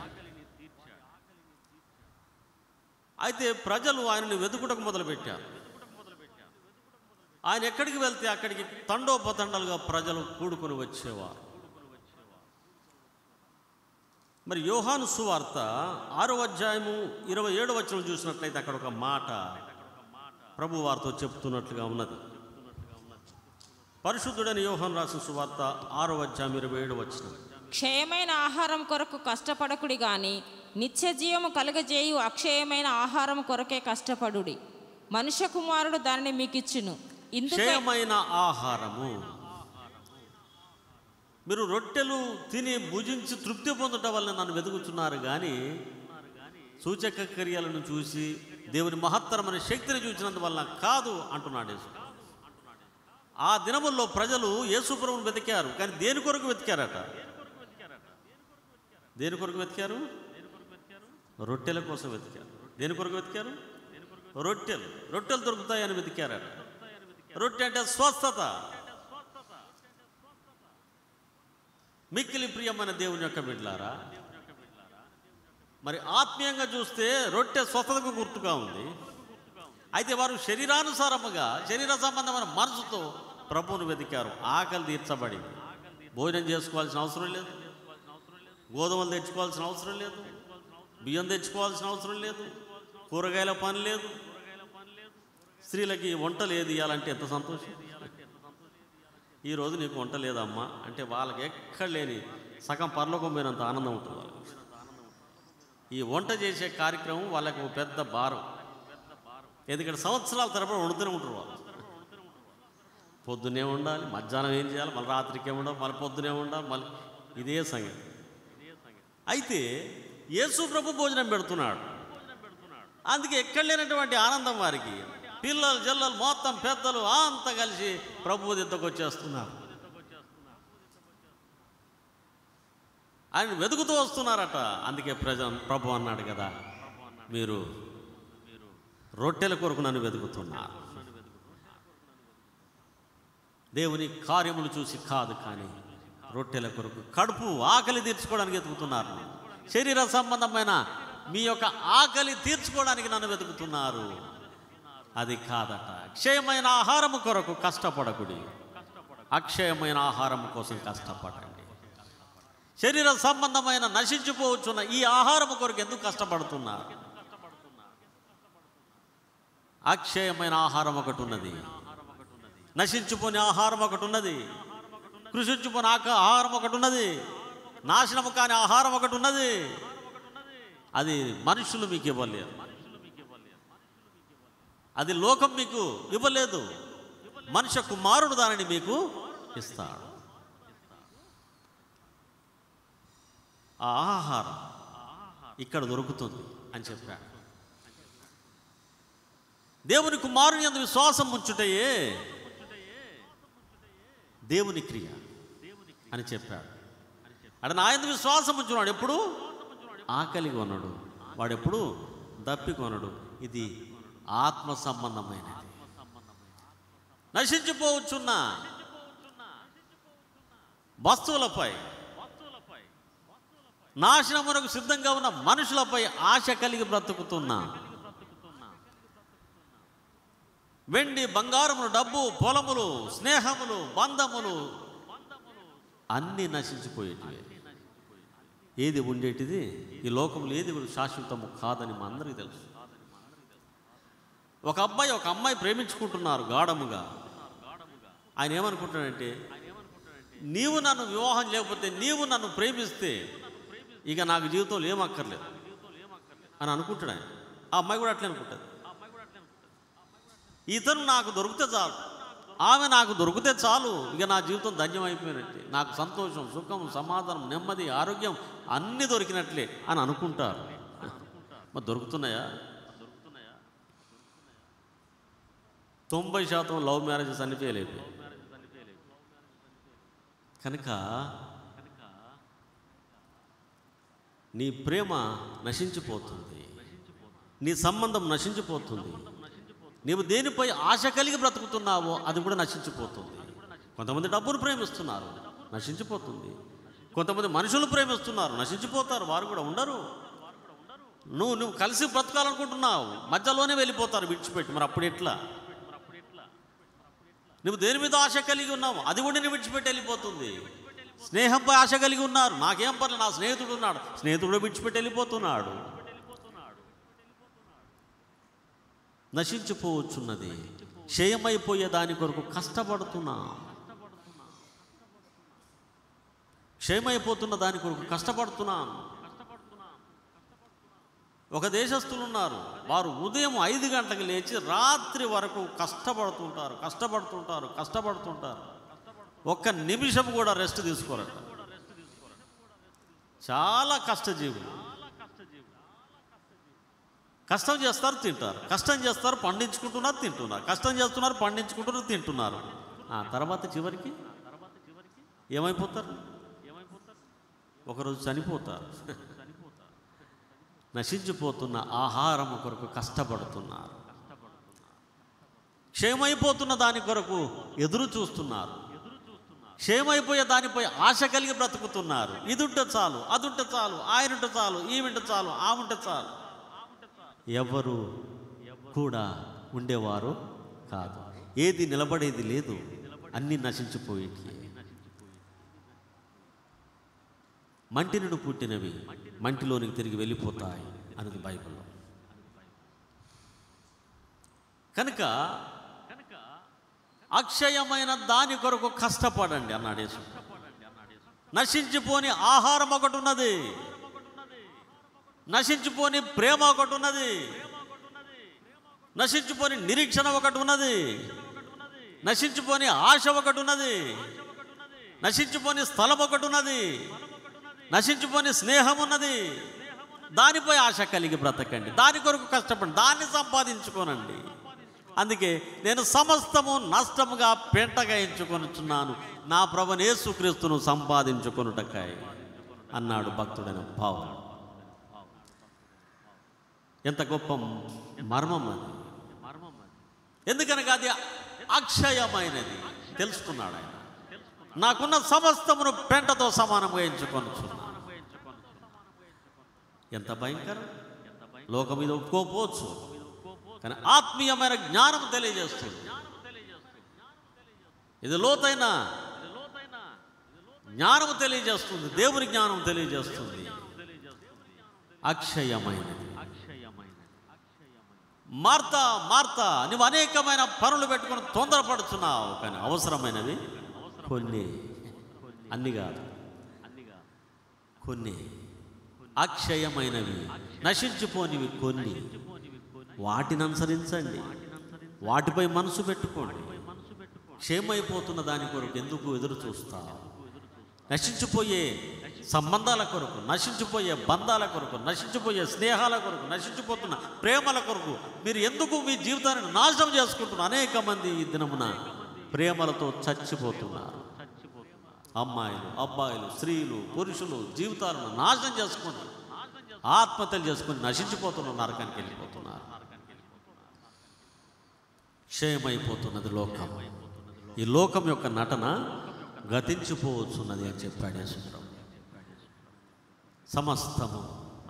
Speaker 1: అయితే ప్రజలు ఆయనని వెతుకుటకు మొదలుపెట్టారు ఆయన ఎక్కడికి వెళ్తే అక్కడికి తండోపతండాలుగా ప్రజలు కూడుకొని వచ్చేవారు మరి యోహాను సువార్త ఆరో అధ్యాయము ఇరవై ఏడు వచనం చూసినట్లయితే అక్కడ ఒక మాట ప్రభు వారితో చెప్తున్నట్లుగా ఉన్నది పరిశుద్ధుడైన యోహాన్ రాసిన సువార్త ఆరో అధ్యాయం ఇరవై ఏడు వచనం
Speaker 7: క్షయమైన ఆహారం కొరకు కష్టపడకుడి గాని నిత్య జీవము కలుగజేయు అక్షయమైన ఆహారం కొరకే కష్టపడుడి మనుష్య కుమారుడు దానిని మీకిచ్చును ఇందుకై
Speaker 1: క్షయమైన ఆహారము మీరు రొట్టెలు తిని భుజించి తృప్తి పొందటం వల్ల నన్ను వెతుకుతున్నారు కానీ సూచక క్రియలను చూసి దేవుని మహత్తరమైన శక్తిని చూసినందువల్ల కాదు అంటున్నాడు యేసు ఆ దినముల్లో ప్రజలు యేసుప్రభుని వెతికారు కానీ దేని కొరకు వెతికారట దేని కొరకు వెతికారు రొట్టెల కోసం వెతికారు దేని కొరకు వెతికారు రొట్టెలు రొట్టెలు దొరుకుతాయని వెతికారట రొట్టె అంటే స్వస్థత మిక్కిలి ప్రియమైన దేవుని యొక్క బిడ్డలారా మరి ఆత్మీయంగా చూస్తే రొట్టె స్వస్థతకు గుర్తుగా ఉంది అయితే వారు శరీరానుసారముగా శరీర సంబంధమైన మనసుతో ప్రభువును వెతికారు ఆకలి తీర్చబడింది భోజనం చేసుకోవాల్సిన అవసరం లేదు గోధుమలు తెచ్చుకోవాల్సిన అవసరం లేదు బియ్యం తెచ్చుకోవాల్సిన అవసరం లేదు కూరగాయల పని లేదు స్త్రీలకి వంటలు ఏది ఇవ్వాలంటే ఎంత సంతోషం ఈ రోజు నీకు వంట లేదమ్మా అంటే వాళ్ళకి ఎక్కడ లేని సగం పరలోకం పోయినంత ఆనందం ఉంటుంది వాళ్ళకి ఈ వంట చేసే కార్యక్రమం వాళ్ళకి ఒక పెద్ద భారం ఎందుకంటే సంవత్సరాల తరబడి వండుతూనే ఉంటారు వాళ్ళు పొద్దునే ఉండాలి మధ్యాహ్నం ఏం చేయాలి మళ్ళీ రాత్రికి ఉండాలి మళ్ళీ పొద్దునే ఉండాలి మళ్ళీ ఇదే సంగతి అయితే యేసు ప్రభు భోజనం పెడుతున్నాడు అందుకే ఎక్కడ లేనటువంటి ఆనందం వారికి పిల్లలు జల్లలు మొత్తం పెద్దలు అంతా కలిసి ప్రభు దిద్దకు వచ్చేస్తున్నారు ఆయన వెతుకుతూ వస్తున్నారట అందుకే ప్రజ ప్రభు అన్నాడు కదా మీరు రొట్టెల కొరకు నన్ను వెతుకుతున్నారు దేవుని కార్యములు చూసి కాదు కానీ రొట్టెల కొరకు కడుపు ఆకలి తీర్చుకోవడానికి వెతుకుతున్నారు శరీర సంబంధమైన మీ యొక్క ఆకలి తీర్చుకోవడానికి నన్ను వెతుకుతున్నారు అది కాదట అక్షయమైన ఆహారము కొరకు కష్టపడకుడి అక్షయమైన ఆహారం కోసం కష్టపడండి శరీర సంబంధమైన నశించిపోవచ్చున్న ఈ ఆహారం కొరకు ఎందుకు కష్టపడుతున్నారు అక్షయమైన ఆహారం ఒకటి ఉన్నది నశించుపోని ఆహారం ఒకటి ఉన్నది కృషించుపోని ఆక ఆహారం ఒకటి ఉన్నది నాశనము కాని ఆహారం ఒకటి ఉన్నది అది మనుషులు మీకు ఇవ్వలేరు అది లోకం మీకు ఇవ్వలేదు మనుష్య కుమారుడు దానిని మీకు ఇస్తాడు ఆ ఆహారం ఇక్కడ దొరుకుతుంది అని చెప్పాడు దేవుని కుమారుని అందు విశ్వాసం ఉంచుటయే దేవుని క్రియ అని చెప్పాడు అక్కడ నా ఎందు విశ్వాసం ఉంచున్నాడు ఎప్పుడు ఆకలి కొనడు వాడెప్పుడు దప్పి కొనడు ఇది ఆత్మ సంబంధమైనది నశించిపోవచ్చున్న వస్తువులపై నాశనమునకు సిద్ధంగా ఉన్న మనుషులపై ఆశ కలిగి బ్రతుకుతున్నా వెండి బంగారములు డబ్బు పొలములు స్నేహములు బంధములు అన్నీ నశించిపోయేటివే ఏది ఉండేటిది ఈ లోకంలో ఏది కూడా శాశ్వతము కాదని మా అందరికీ తెలుసు ఒక అబ్బాయి ఒక అమ్మాయి ప్రేమించుకుంటున్నారు గాఢముగా ఆయన ఏమనుకుంటాడంటే నీవు నన్ను వివాహం లేకపోతే నీవు నన్ను ప్రేమిస్తే ఇక నాకు జీవితంలో ఏం అక్కర్లేదు అని అనుకుంటాడు ఆయన ఆ అమ్మాయి కూడా అట్లే అనుకుంటుంది ఇతను నాకు దొరికితే చాలు ఆమె నాకు దొరికితే చాలు ఇక నా జీవితం ధన్యమైపోయినట్టే నాకు సంతోషం సుఖం సమాధానం నెమ్మది ఆరోగ్యం అన్నీ దొరికినట్లే అని అనుకుంటారు మరి దొరుకుతున్నాయా తొంభై శాతం లవ్ మ్యారేజెస్ అన్ని ఫెయిల్ అయిపోయాయి కనుక నీ ప్రేమ నశించిపోతుంది నీ సంబంధం నశించిపోతుంది నీవు దేనిపై ఆశ కలిగి బ్రతుకుతున్నావో అది కూడా నశించిపోతుంది కొంతమంది డబ్బును ప్రేమిస్తున్నారు నశించిపోతుంది కొంతమంది మనుషులు ప్రేమిస్తున్నారు నశించిపోతారు వారు కూడా ఉండరు నువ్వు నువ్వు కలిసి బ్రతకాలనుకుంటున్నావు మధ్యలోనే వెళ్ళిపోతారు విడిచిపెట్టి మరి అప్పుడు ఎట్లా నువ్వు దేని మీద ఆశ కలిగి ఉన్నావు అది కూడా నేను విడిచిపెట్టి వెళ్ళిపోతుంది స్నేహంపై ఆశ కలిగి ఉన్నారు నాకేం పర్లేదు నా స్నేహితుడు ఉన్నాడు స్నేహితుడు విడిచిపెట్టి వెళ్ళిపోతున్నాడు నశించిపోవచ్చున్నది క్షయమైపోయే దాని కొరకు కష్టపడుతున్నా క్షయమైపోతున్న దాని కొరకు కష్టపడుతున్నాను ఒక దేశస్తులు ఉన్నారు వారు ఉదయం ఐదు గంటలకు లేచి రాత్రి వరకు కష్టపడుతుంటారు కష్టపడుతుంటారు కష్టపడుతుంటారు ఒక్క నిమిషం కూడా రెస్ట్ తీసుకోరట చాలా కష్టజీవులు కష్టం చేస్తారు తింటారు కష్టం చేస్తారు పండించుకుంటున్నారు తింటున్నారు కష్టం చేస్తున్నారు పండించుకుంటున్నారు తింటున్నారు ఆ తర్వాత చివరికి ఏమైపోతారు ఒకరోజు చనిపోతారు నశించిపోతున్న ఆహారం కొరకు కష్టపడుతున్నారు క్షేమైపోతున్న దాని కొరకు ఎదురు చూస్తున్నారు క్షేమైపోయే దానిపై ఆశ కలిగి బ్రతుకుతున్నారు ఇది ఉంటే చాలు అది ఉంటే చాలు ఆయన ఉంటే చాలు ఈవింటే చాలు ఆ ఉంటే చాలు ఎవరు కూడా ఉండేవారు కాదు ఏది నిలబడేది లేదు అన్నీ నశించిపోయేటి మంటి నుండి పుట్టినవి మంటిలోనికి తిరిగి వెళ్ళిపోతాయి అన్నది బైబిల్లో కనుక అక్షయమైన దాని కొరకు కష్టపడండి అన్నాడు యేసు నశించిపోని ఆహారం ఒకటి ఉన్నది నశించిపోని ప్రేమ ఒకటి ఉన్నది నశించిపోని నిరీక్షణ ఒకటి ఉన్నది నశించిపోని ఆశ ఒకటి ఉన్నది నశించిపోని స్థలం ఒకటి ఉన్నది నశించిపోని స్నేహం ఉన్నది దానిపై ఆశ కలిగి బ్రతకండి దాని కొరకు కష్టపడండి దాన్ని సంపాదించుకోనండి అందుకే నేను సమస్తము నష్టముగా పెంటగా ఎంచుకొనుచున్నాను నా ప్రభుని యేసుక్రీస్తును సంపాదించుకొనుటకాయ అన్నాడు భక్తుడైన భావం ఎంత గొప్ప మర్మం అది ఎందుకనగా అది అక్షయమైనది తెలుసుకున్నాడు ఆయన నాకున్న సమస్తమును పెంటతో సమానంగా ఎంచుకొనుచున్నాను ఎంత భయంకరం లోకం మీద ఒప్పుకోపోవచ్చు కానీ ఆత్మీయమైన జ్ఞానం తెలియజేస్తుంది ఇది లోతైన జ్ఞానం తెలియజేస్తుంది దేవుని జ్ఞానం తెలియజేస్తుంది అక్షయమైనది
Speaker 8: మార్తా మార్తా నువ్వు అనేకమైన పనులు పెట్టుకుని తొందరపడుతున్నావు కానీ అవసరమైనవి కొన్ని అన్ని కాదు కొన్ని అక్షయమైనవి నశించిపోనివి కొన్ని వాటిని అనుసరించండి వాటిపై మనసు పెట్టుకోండి క్షేమైపోతున్న దాని కొరకు ఎందుకు ఎదురు చూస్తావు నశించిపోయే సంబంధాల కొరకు నశించిపోయే బంధాల కొరకు నశించిపోయే స్నేహాల కొరకు నశించిపోతున్న ప్రేమల కొరకు మీరు ఎందుకు మీ జీవితాన్ని నాశనం చేసుకుంటున్నారు అనేక మంది ఈ దినమున ప్రేమలతో చచ్చిపోతున్నారు అమ్మాయిలు అబ్బాయిలు స్త్రీలు పురుషులు జీవితాలను నాశనం చేసుకొని ఆత్మహత్యలు చేసుకొని నశించిపోతున్న నరకానికి వెళ్ళిపోతున్నారు క్షయమైపోతున్నది లోకం ఈ లోకం యొక్క నటన గతించిపోవచ్చున్నది అని చెప్పాడు యేసుప్రభు సమస్తము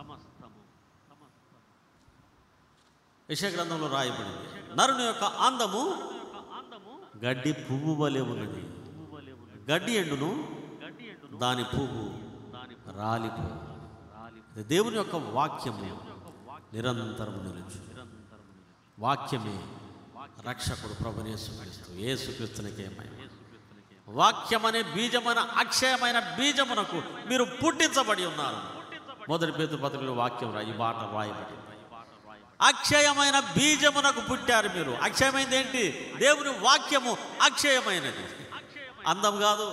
Speaker 8: యశ గ్రంథంలో రాయబడింది నరుని యొక్క అందము గడ్డి పువ్వు వలె ఉన్నది గడ్డి ఎండును దాని పువ్వు రాలిపో ఇది దేవుని యొక్క వాక్యము నిరంతరం నిలుచు వాక్యమే రక్షకుడు ప్రభునేసుక్రీస్తు ఏసుక్రీస్తునికేమై వాక్యం అనే బీజమైన అక్షయమైన బీజమునకు మీరు పుట్టించబడి ఉన్నారు మొదటి పేరు పత్రికలో వాక్యం రా ఈ మాట రాయబడి అక్షయమైన బీజమునకు పుట్టారు మీరు అక్షయమైనది ఏంటి దేవుని వాక్యము అక్షయమైనది అందం కాదు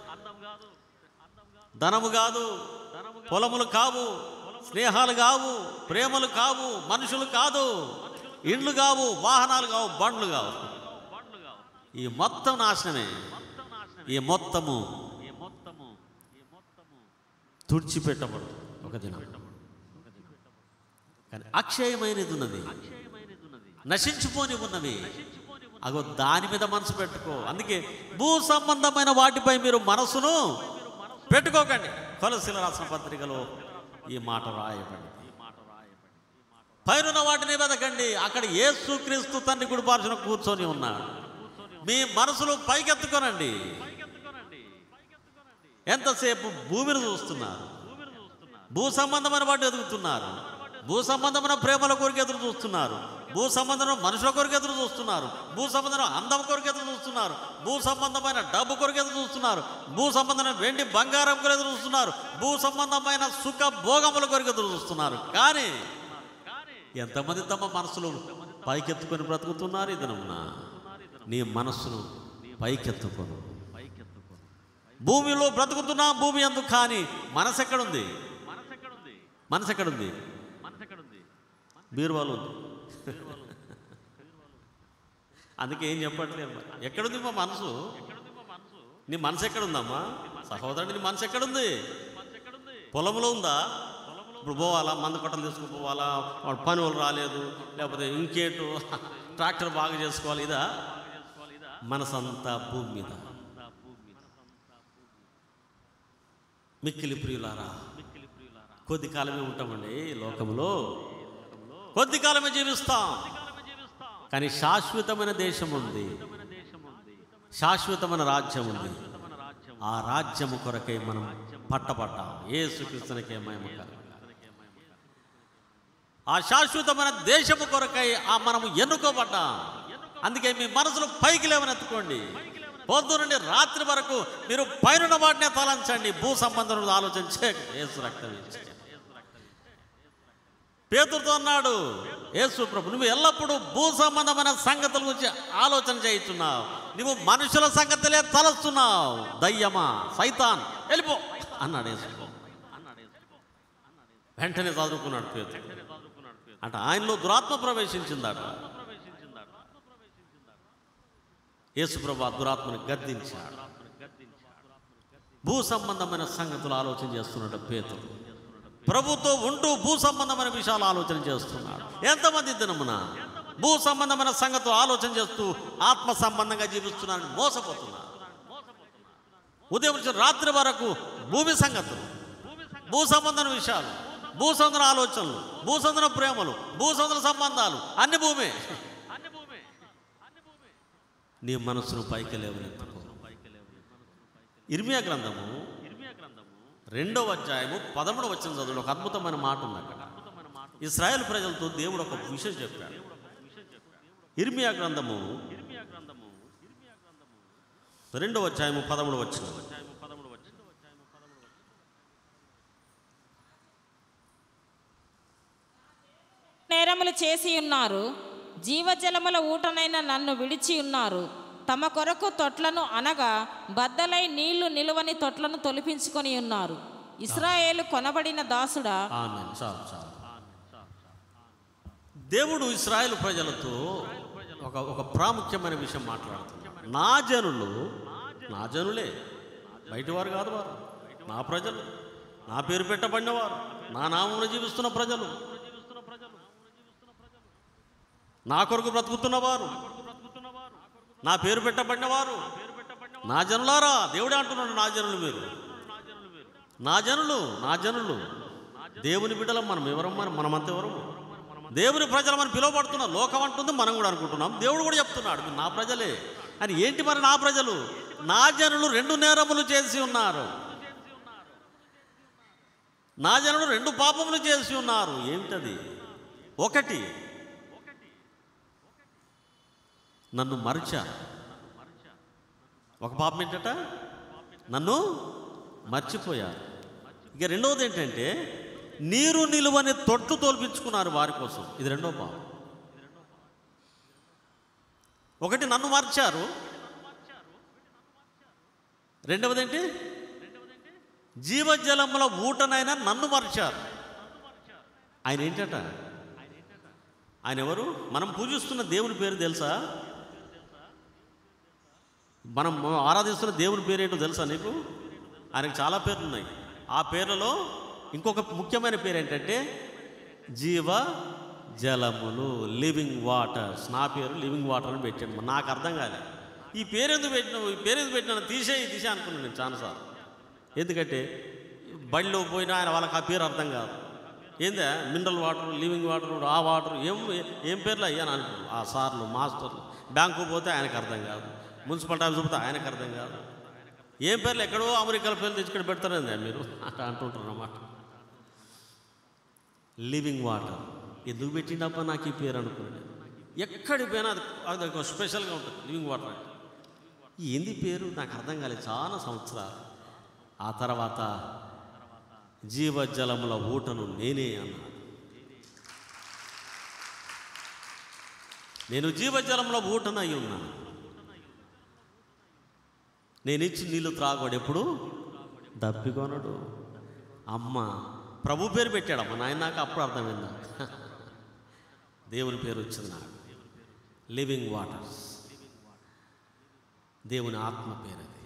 Speaker 8: ధనము కాదు పొలములు కావు స్నేహాలు కావు ప్రేమలు కావు మనుషులు కాదు ఇండ్లు కావు వాహనాలు కావు బండ్లు కావు ఈ మొత్తం నాశనమే ఈ మొత్తము తుడిచిపెట్టబడు ఒక దినం కానీ అక్షయమైనది ఉన్నది నశించిపోని ఉన్నవి అగో దాని మీద మనసు పెట్టుకో అందుకే భూ సంబంధమైన వాటిపై మీరు మనసును పెట్టుకోకండి కొలసిల రాసిన పత్రికలో ఈ మాట రాయబడింది పైనున్న వాటిని వెతకండి అక్కడ యేసుక్రీస్తు తండ్రి గుడి పార్శ్వన కూర్చొని ఉన్నాడు మీ మనసులు పైకెత్తుకోనండి ఎంతసేపు భూమిని చూస్తున్నారు భూ సంబంధమైన వాటి ఎదుగుతున్నారు భూ సంబంధమైన ప్రేమల కొరకు ఎదురు చూస్తున్నారు భూ సంబంధమైన మనుషుల కొరకు ఎదురు చూస్తున్నారు భూ సంబంధమైన అందం కొరకు ఎదురు చూస్తున్నారు భూ సంబంధమైన డబ్బు కొరకు ఎదురు చూస్తున్నారు భూ సంబంధమైన వెండి బంగారం కొరకు ఎదురు చూస్తున్నారు భూ సంబంధమైన సుఖ భోగముల కొరకు ఎదురు చూస్తున్నారు కానీ ఎంతమంది తమ మనసులు పైకెత్తుకొని బ్రతుకుతున్నారు ఇది నమ్మున నీ మనస్సును పైకెత్తుకొను భూమిలో బ్రతుకుతున్నా భూమి ఎందుకు కానీ మనసు ఎక్కడుంది మనసు ఎక్కడుంది బీరువాలు ఉంది అందుకే ఏం చెప్పట్లేదు మరి. ఎక్కడుంది మా మనసు నీ మనసు ఎక్కడుందమ్మా సహోదరుడి నీ మనసు ఎక్కడుంది పొలంలో ఉందా ఇప్పుడు పోవాలా మంద కొట్టలు తీసుకుపోవాలా వాడు పని వాళ్ళు రాలేదు లేకపోతే ఇంకేంటో ట్రాక్టర్ బాగా చేసుకోవాలి ఇదా మనసంతా భూమి మీద మిక్కిలి ప్రియులారా కొద్ది కాలమే ఉంటామండి ఈ లోకంలో కొద్ది కాలమే జీవిస్తాం కానీ శాశ్వతమైన దేశం ఉంది శాశ్వతమైన రాజ్యం ఉంది ఆ రాజ్యము కొరకై మనం పట్టబడ్డాం ఏ సుకృష్ణకే మహిమ కలుగుగాక. ఆ శాశ్వతమైన దేశము కొరకై ఆ మనము ఎన్నుకోబడ్డాం అందుకే మీ మనసులు పైకి లేవనెత్తుకోండి పొద్దు నుండి రాత్రి వరకు మీరు పైన వాటినే తలంచండి భూ సంబంధం ఆలోచించే ఏసు రక్తం ఇచ్చే పేతురుతో అన్నాడు యేసు ప్రభు నువ్వు ఎల్లప్పుడూ భూ సంబంధమైన సంగతుల గురించి ఆలోచన చేయుచున్నావు నువ్వు మనుషుల సంగతులే తలస్తున్నావు దయ్యమా సైతాన్ వెళ్ళిపో అన్నాడు యేసు ప్రభు. వెంటనే చదువుకున్నాడు పేతురు అంటే ఆయనలో దురాత్మ ప్రవేశించిందట యేసుప్రభు ఆ దురాత్మను గద్దించాడు భూ సంబంధమైన సంగతులు ఆలోచన చేస్తున్నాడు పేతుడు ప్రభుతో ఉంటూ భూ సంబంధమైన విషయాలు ఆలోచన చేస్తున్నాడు ఎంతమంది దినమున భూ సంబంధమైన సంగతులు ఆలోచన చేస్తూ ఆత్మ సంబంధంగా జీవిస్తున్నారని మోసపోతున్నారు ఉదయం నుంచి రాత్రి వరకు భూమి సంగతులు భూ సంబంధమైన విషయాలు భూ సంబంధన ఆలోచనలు భూ సంబంధన ప్రేమలు భూ సంబంధన సంబంధాలు అన్ని భూమే నీ మనసును పైకి లేవనెత్తుకో ఇర్మియా గ్రంథము రెండవ అధ్యాయము పదమూడవ వచ్చిన చదువులో ఒక అద్భుతమైన మాట ఉంది అక్కడ ఇస్రాయేల్ ప్రజలతో దేవుడు ఒక విషయం చెప్పాడు
Speaker 1: ఇర్మియా గ్రంథము రెండవ అధ్యాయము పదమూడు వచ్చిన
Speaker 7: నేరములు చేసి ఉన్నారు జీవజలముల ఊటనైన నన్ను విడిచి ఉన్నారు తమ కొరకు తొట్లను అనగా బద్దలై నీళ్లు నిలువని తొట్లను తొలిపించుకొని ఉన్నారు ఇస్రాయేలు కొనబడిన దాసుడా
Speaker 1: ఆమె చాలు చాలు దేవుడు ఇస్రాయేల్ ప్రజలతో ఒక ఒక ప్రాముఖ్యమైన విషయం మాట్లాడుతున్నాడు నా జనులు నా జనులే బయటివారు కాదు వారు నా ప్రజలు నా పేరు పెట్టబడినవారు నా నామమును జీవిస్తున్న ప్రజలు నా కొరకు బ్రతుకుతున్నవారు నా పేరు పెట్టబడినవారు నా జనులారా దేవుడే అంటున్నాడు నా జనులు మీరు నా జనులు నా జనులు దేవుని బిడ్డలం మనం ఎవరం మనం మనమంత ఎవరము దేవుని ప్రజలు మనం పిలువబడుతున్నాం లోకం అంటుంది మనం కూడా అనుకుంటున్నాం దేవుడు కూడా చెప్తున్నాడు "మీరు నా ప్రజలే అని ఏంటి మరి నా ప్రజలు నా జనులు రెండు నేరములు చేసి ఉన్నారు నా జనులు రెండు పాపములు చేసి ఉన్నారు ఏమిటది ఒకటి నన్ను మరిచారు ఒక పాపం ఏంటట నన్ను మర్చిపోయారు ఇక రెండవది ఏంటంటే నీరు నిలువని తొట్టు తోల్పించుకున్నారు వారి కోసం ఇది రెండో పాపం ఒకటి నన్ను మార్చారు రెండవది ఏంటి జీవజలముల ఊటనైనా నన్ను మార్చారు ఆయన ఏంటట ఆయన ఎవరు మనం పూజిస్తున్న దేవుని పేరు తెలుసా మనం ఆరాధిస్తున్న దేవుని పేరు ఏంటో తెలుసా నీకు ఆయనకు చాలా పేర్లు ఉన్నాయి ఆ పేర్లలో ఇంకొక ముఖ్యమైన పేరు ఏంటంటే జీవ జలములు లివింగ్ వాటర్స్ నా పేరు లివింగ్ వాటర్ అని పెట్టాను నాకు అర్థం కాలేదు ఈ పేరు ఎందుకు పెట్టినావు ఈ పేరు ఎందుకు పెట్టినా తీసేయి తీసే అనుకున్నాను నేను చాలాసార్లు ఎందుకంటే బడిలో పోయినా ఆయన వాళ్ళకి ఆ పేరు అర్థం కాదు ఏందా మినరల్ వాటర్ లివింగ్ వాటర్ ఆ వాటర్ ఏం ఏం పేర్లు అయ్యా అని అనుకున్నాను ఆ సార్లు మాస్టర్లు బ్యాంకు పోతే ఆయనకు అర్థం కాదు మున్సిపల్ ఆఫీస్ పోతే ఆయనకు అర్థం కాదు ఏం పేర్లు ఎక్కడో అమెరికాల పేర్లు తెచ్చి ఇక్కడ పెడతారండి మీరు అట్లా అంటుంటారు అన్నమాట లివింగ్ వాటర్ ఎందుకు పెట్టిండప్ప నాకు ఈ పేరు అనుకున్నాను ఎక్కడికి పోయినా అది అది ఒక స్పెషల్గా ఉంటుంది లివింగ్ వాటర్ అంటే ఏంది పేరు నాకు అర్థం కాలేదు చాలా సంవత్సరాలు ఆ తర్వాత జీవజలముల ఊటను నేనే అన్నాడు నేను జీవజలముల ఊటనై ఉన్నాను నేను ఇచ్చి నీళ్ళు త్రాగోడు ఎప్పుడు దప్పికొనడు అమ్మ ప్రభు పేరు పెట్టాడమ్మ నాయన నాకు అప్పుడు అర్థమైంది నాకు దేవుని పేరు వచ్చింది నాకు లివింగ్ వాటర్స్ దేవుని ఆత్మ పేరు అది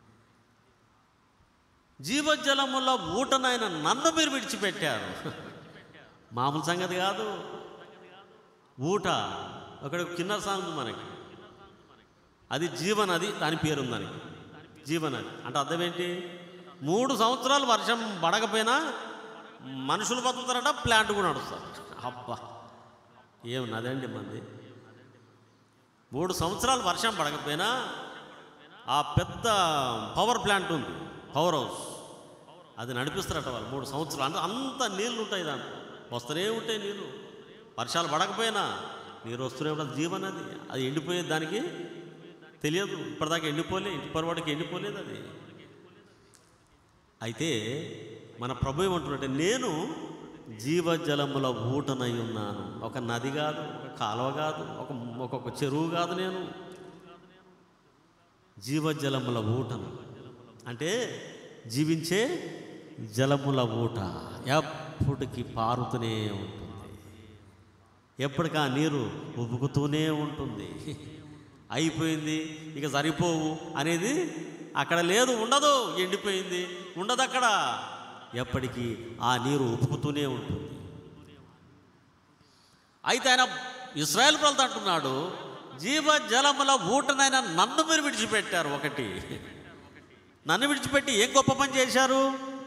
Speaker 1: జీవజలముల ఊటనైన నన్ను మీరు విడిచిపెట్టారు మామూలు సంగతి కాదు ఊట అక్కడ కిన్నర సాంగ్ ఉంది మనకి అది జీవనది దాని పేరు ఉంది దానికి జీవనది అంటే అర్థం ఏంటి మూడు సంవత్సరాలు వర్షం పడకపోయినా మనుషులు బతుకుతారట ప్లాంట్ కూడా నడుస్తారు అబ్బా ఏం నదండి మంది మూడు సంవత్సరాలు వర్షం పడకపోయినా ఆ పెద్ద పవర్ ప్లాంట్ ఉంది పవర్ హౌస్ అది నడిపిస్తారట వాళ్ళు మూడు సంవత్సరాలు అంటే అంత నీళ్ళు ఉంటాయి దాంట్లో వస్తూనే ఉంటాయి నీళ్ళు వర్షాలు పడకపోయినా నీరు వస్తూనే ఉంటుంది జీవనది అది ఎండిపోయేది దానికి తెలియదు ఇప్పటిదాకా ఎండిపోలే ఇంటి పరవాడికి ఎండిపోలేదు అది అయితే మన ప్రభు ఏమంటున్నట్టే నేను జీవజలముల ఊటనై ఉన్నాను ఒక నది కాదు ఒక కాలువ కాదు ఒక ఒక్కొక్క చెరువు కాదు నేను జీవజలముల ఊటను అంటే జీవించే జలముల ఊట ఎప్పటికీ పారుతూనే ఉంటుంది ఎప్పటికా నీరు ఉబుకుతూనే ఉంటుంది అయిపోయింది ఇక సరిపోవు అనేది అక్కడ లేదు ఉండదు ఎండిపోయింది ఉండదు అక్కడ ఎప్పటికీ ఆ నీరు ఉపుకుతూనే ఉంటుంది అయితే ఆయన ఇస్రాయల్ ప్రజలతో అంటున్నాడు జీవ జలముల ఊటనైనా నన్ను మీరు విడిచిపెట్టారు ఒకటి నన్ను విడిచిపెట్టి ఏం గొప్ప పని చేశారు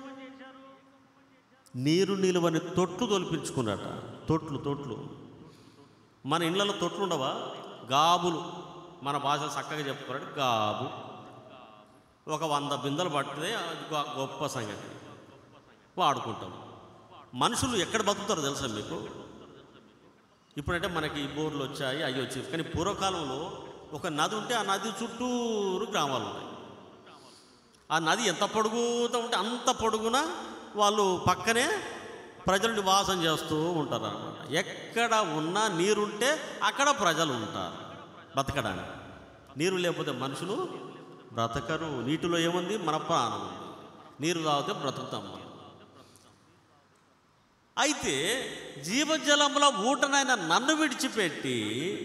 Speaker 1: నీరు నిలువని తొట్లు తొలిపించుకున్నట తొట్లు తొట్లు మన ఇళ్ళలో తొట్లు ఉండవా గాబులు మన భాష చక్కగా చెప్పుకోరంటే గాబు ఒక వంద బిందెలు పట్టితే అది గొ- గొప్ప సంగతి వాడుకుంటాం మనుషులు ఎక్కడ బతుకుతారో తెలుసా మీకు ఇప్పుడంటే మనకి బోర్లు వచ్చాయి అవి వచ్చాయి కానీ పూర్వకాలంలో ఒక నది ఉంటే ఆ నది చుట్టూరు గ్రామాలు ఉన్నాయి ఆ నది ఎంత పొడుగుతో ఉంటే అంత పొడుగున వాళ్ళు పక్కనే ప్రజలు నివాసం చేస్తూ ఉంటారు అనమాట ఎక్కడ ఉన్నా నీరుంటే అక్కడ ప్రజలు ఉంటారు బతకడానికి నీరు లేకపోతే మనుషులు బ్రతకరు నీటిలో ఏముంది మన ప్రాణం ఉంది నీరు తాగితే బ్రతుకుతాం మనం అయితే జీవజలంలో ఊటనైన నన్ను విడిచిపెట్టి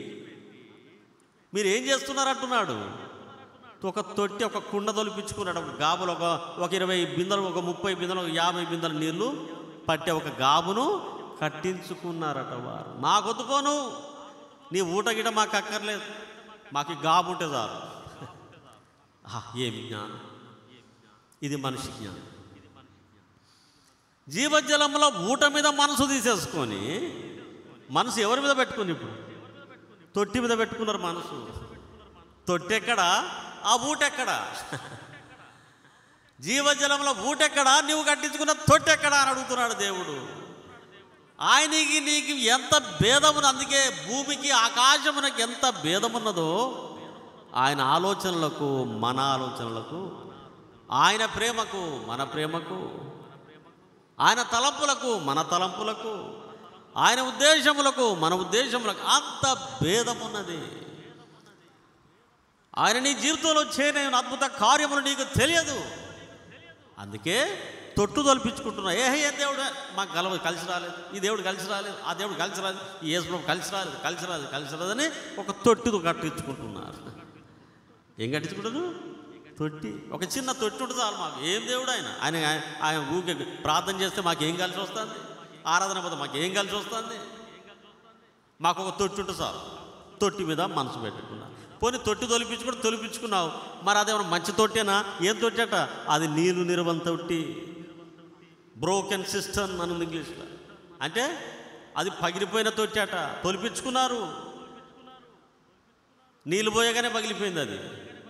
Speaker 1: మీరు ఏం చేస్తున్నారు అంటున్నాడు ఒక తొట్టి ఒక కుండ తొలిపించుకున్నాడు ఒక గాబులు ఒక ఒక ఇరవై బిందెలు ఒక ముప్పై బిందెలు ఒక యాభై బిందెల నీళ్లు పట్టే ఒక గాబును కట్టించుకున్నారట వారు నాకొద్దుకోను నీ ఊట గిట మాకు అక్కర్లేదు మాకు ఈ గాబు ఉంటే చాలు ఆహ్, ఏమి జ్ఞానం ఇది మనిషి జ్ఞానం జీవజలంలో ఊట మీద మనసు తీసేసుకొని మనసు ఎవరి మీద పెట్టుకుని ఇప్పుడు తొట్టి మీద పెట్టుకున్నారు మనసు తొట్టి ఎక్కడ ఆ ఊటెక్కడ జీవజలంలో ఊటెక్కడ నువ్వు కట్టించుకున్న తొట్టి ఎక్కడ అని అడుగుతున్నాడు దేవుడు ఆయనకి నీకు ఎంత భేదమున అందుకే భూమికి ఆకాశమునకు ఎంత భేదమున్నదో ఆయన ఆలోచనలకు మన ఆలోచనలకు ఆయన ప్రేమకు మన ప్రేమకు ఆయన తలంపులకు మన తలంపులకు ఆయన ఉద్దేశములకు మన ఉద్దేశములకు అంత భేదమున్నది ఆయన నీ జీవితంలో చేయని అద్భుత కార్యములు నీకు తెలియదు అందుకే తొట్టు తొలిపించుకుంటున్నా ఏ ఏ దేవుడు మాకు గలవ కలిసి రాలేదు ఈ దేవుడు కలిసి రాలేదు ఆ దేవుడు కలిసి రాలేదు ఈ యేసుప్రభు కలిసి రాలేదు కలిసి రాలేదు కలిసి రాదని ఒక తొట్టితో కట్టించుకుంటున్నారు ఏం కట్టించుకుంటారు తొట్టి ఒక చిన్న తొట్టి ఉంటుంది చాలు మాకు ఏం దేవుడు ఆయన ఆయన ఆయన ఊకే ప్రార్థన చేస్తే మాకు ఏం కలిసి వస్తుంది ఆరాధన పోతే మాకు ఏం కలిసి వస్తుంది మాకు ఒక తొట్టి ఉంటుంది చాలు తొట్టి మీద మనసు పెట్టుకున్నా పోనీ తొట్టి తొలిపించుకుంటే తొలిపించుకున్నావు మరి అదేమన్నా మంచి తొట్టేనా ఏం తొట్టి అట అది నీరు నిరవం తొట్టి బ్రోకెన్ సిస్టమ్ అని ఉంది ఇంగ్లీష్లో అంటే అది పగిలిపోయిన తొట్టి అట తొలిపించుకున్నారు నీళ్ళు పోయగానే పగిలిపోయింది అది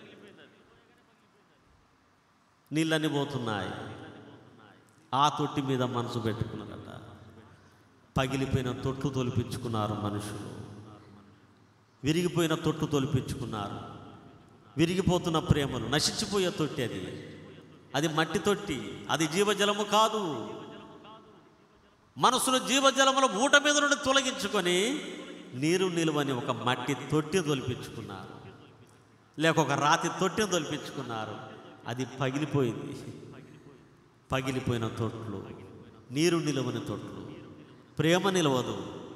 Speaker 1: నీళ్ళన్నీ పోతున్నాయి ఆ తొట్టి మీద మనసు పెట్టుకున్నారట పగిలిపోయిన తొట్టు తొలిపించుకున్నారు మనుషులు విరిగిపోయిన తొట్టు తొలిపించుకున్నారు విరిగిపోతున్న ప్రేమలు నశించిపోయే తొట్టి అది అది మట్టి తొట్టి అది జీవజలము కాదు మనసును జీవజలముల ఊట మీద నుండి తొలగించుకొని నీరు నిలువని ఒక మట్టి తొట్టి తొలిపించుకున్నారు లేక ఒక రాతి తొట్టిని తొలిపించుకున్నారు అది పగిలిపోయింది పగిలిపోయిన తొట్లు నీరు నిలవని తొట్లు ప్రేమ నిలవదు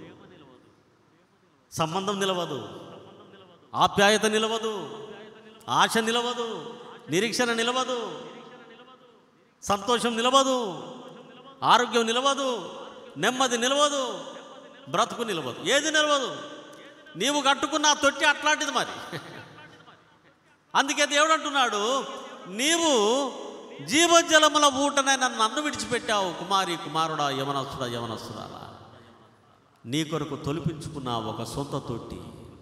Speaker 1: సంబంధం నిలవదు ఆప్యాయత నిలవదు ఆశ నిలవదు నిరీక్షణ నిలవదు సంతోషం నిలవదు ఆరోగ్యం నిలవదు నెమ్మది నిలవదు బ్రతుకు నిలవదు ఏది నిలవదు నీవు కట్టుకున్న ఆ తొట్టి అట్లాంటిది మరి అందుకే దేవుడు అంటున్నాడు నీవు జీవజలముల ఊటనైనా నన్ను విడిచిపెట్టావు కుమారి కుమారుడా యవనస్తుడా యవనస్తురాలా నీ కొరకు తొలిపించుకున్న ఒక సొంత తొట్టి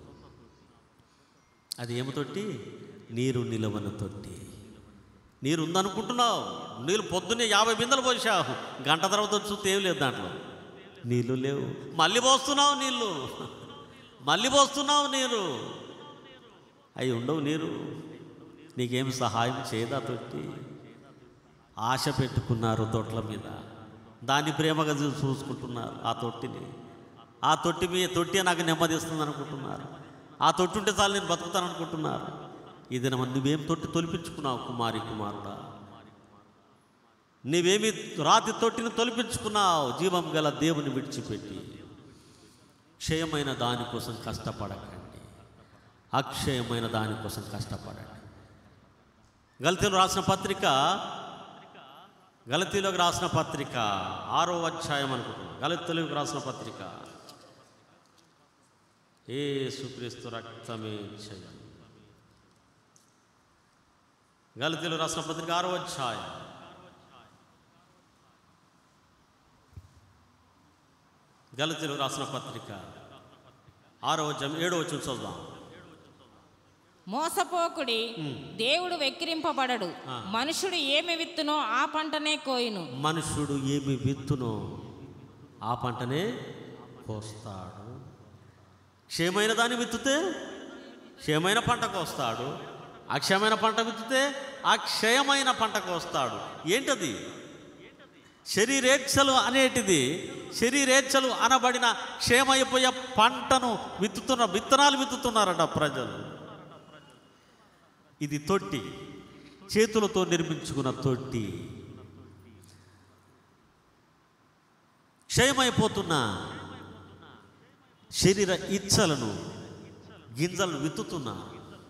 Speaker 1: అది ఏమి తొట్టి నీరు నిలవని తొట్టి నీరు ఉందనుకుంటున్నావు నీళ్ళు పొద్దున్నే యాభై బిందెలు పోసావు గంట తర్వాత వచ్చి చూస్తే ఏం లేదు దాంట్లో నీళ్ళు లేవు మళ్ళీ పోస్తున్నావు నీళ్ళు మళ్ళీ పోస్తున్నావు నీరు అవి ఉండవు నీరు నీకేం సహాయం చేయదా తొట్టి ఆశ పెట్టుకున్నారు తొట్ల మీద దాన్ని ప్రేమగా చూ- చూసుకుంటున్నారు ఆ తొట్టిని ఆ తొట్టి మీ తొట్టి నాకు నెమ్మదిస్తుంది అనుకుంటున్నారు ఆ తొట్టి ఉంటే చాలు నేను బతుకుతాను అనుకుంటున్నారు ఇది నువ్వేం తొట్టి తొలిపించుకున్నావు కుమారి కుమారుడా నీవేమి రాతి తొట్టిని తొలిపించుకున్నావు జీవం గల దేవుని విడిచిపెట్టి క్షయమైన దానికోసం కష్టపడకండి అక్షయమైన దానికోసం కష్టపడండి గలతీలో రాసిన పత్రిక గలతీలోకి రాసిన పత్రిక ఆరో అధ్యాయం అనుకుంటున్నాను గలతీలోకి రాసిన పత్రిక ఏ సుక్రీస్తు రక్తమే జయం గలతీలో రాసిన పత్రిక ఆరో అధ్యాయం గలతీలో రాసిన పత్రిక ఆరో అధ్యాయం ఏడో వచ్చి చదువుదాం
Speaker 7: మోసపోకుడి దేవుడు వెక్కిరింపబడడు మనుషుడు ఏమి విత్తునో ఆ పంటనే కోయును
Speaker 1: మనుషుడు ఏమి విత్తునో ఆ పంటనే కోస్తాడు
Speaker 8: క్షయమైన దాన్ని విత్తుతే క్షయమైన పంటకు వస్తాడు అక్షయమైన పంట విత్తితే అక్షయమైన పంటకు వస్తాడు ఏంటది శరీరేచ్ఛలు అనేటిది శరీరేచ్ఛలు అనబడిన క్షేమైపోయే పంటను విత్తుతున్న విత్తనాలు విత్తుతున్నారట ప్రజలు ఇది తొట్టి చేతులతో నిర్మించుకున్న తొట్టి క్షయమైపోతున్న శరీర ఇచ్చలను గింజలు విత్తుతున్నారు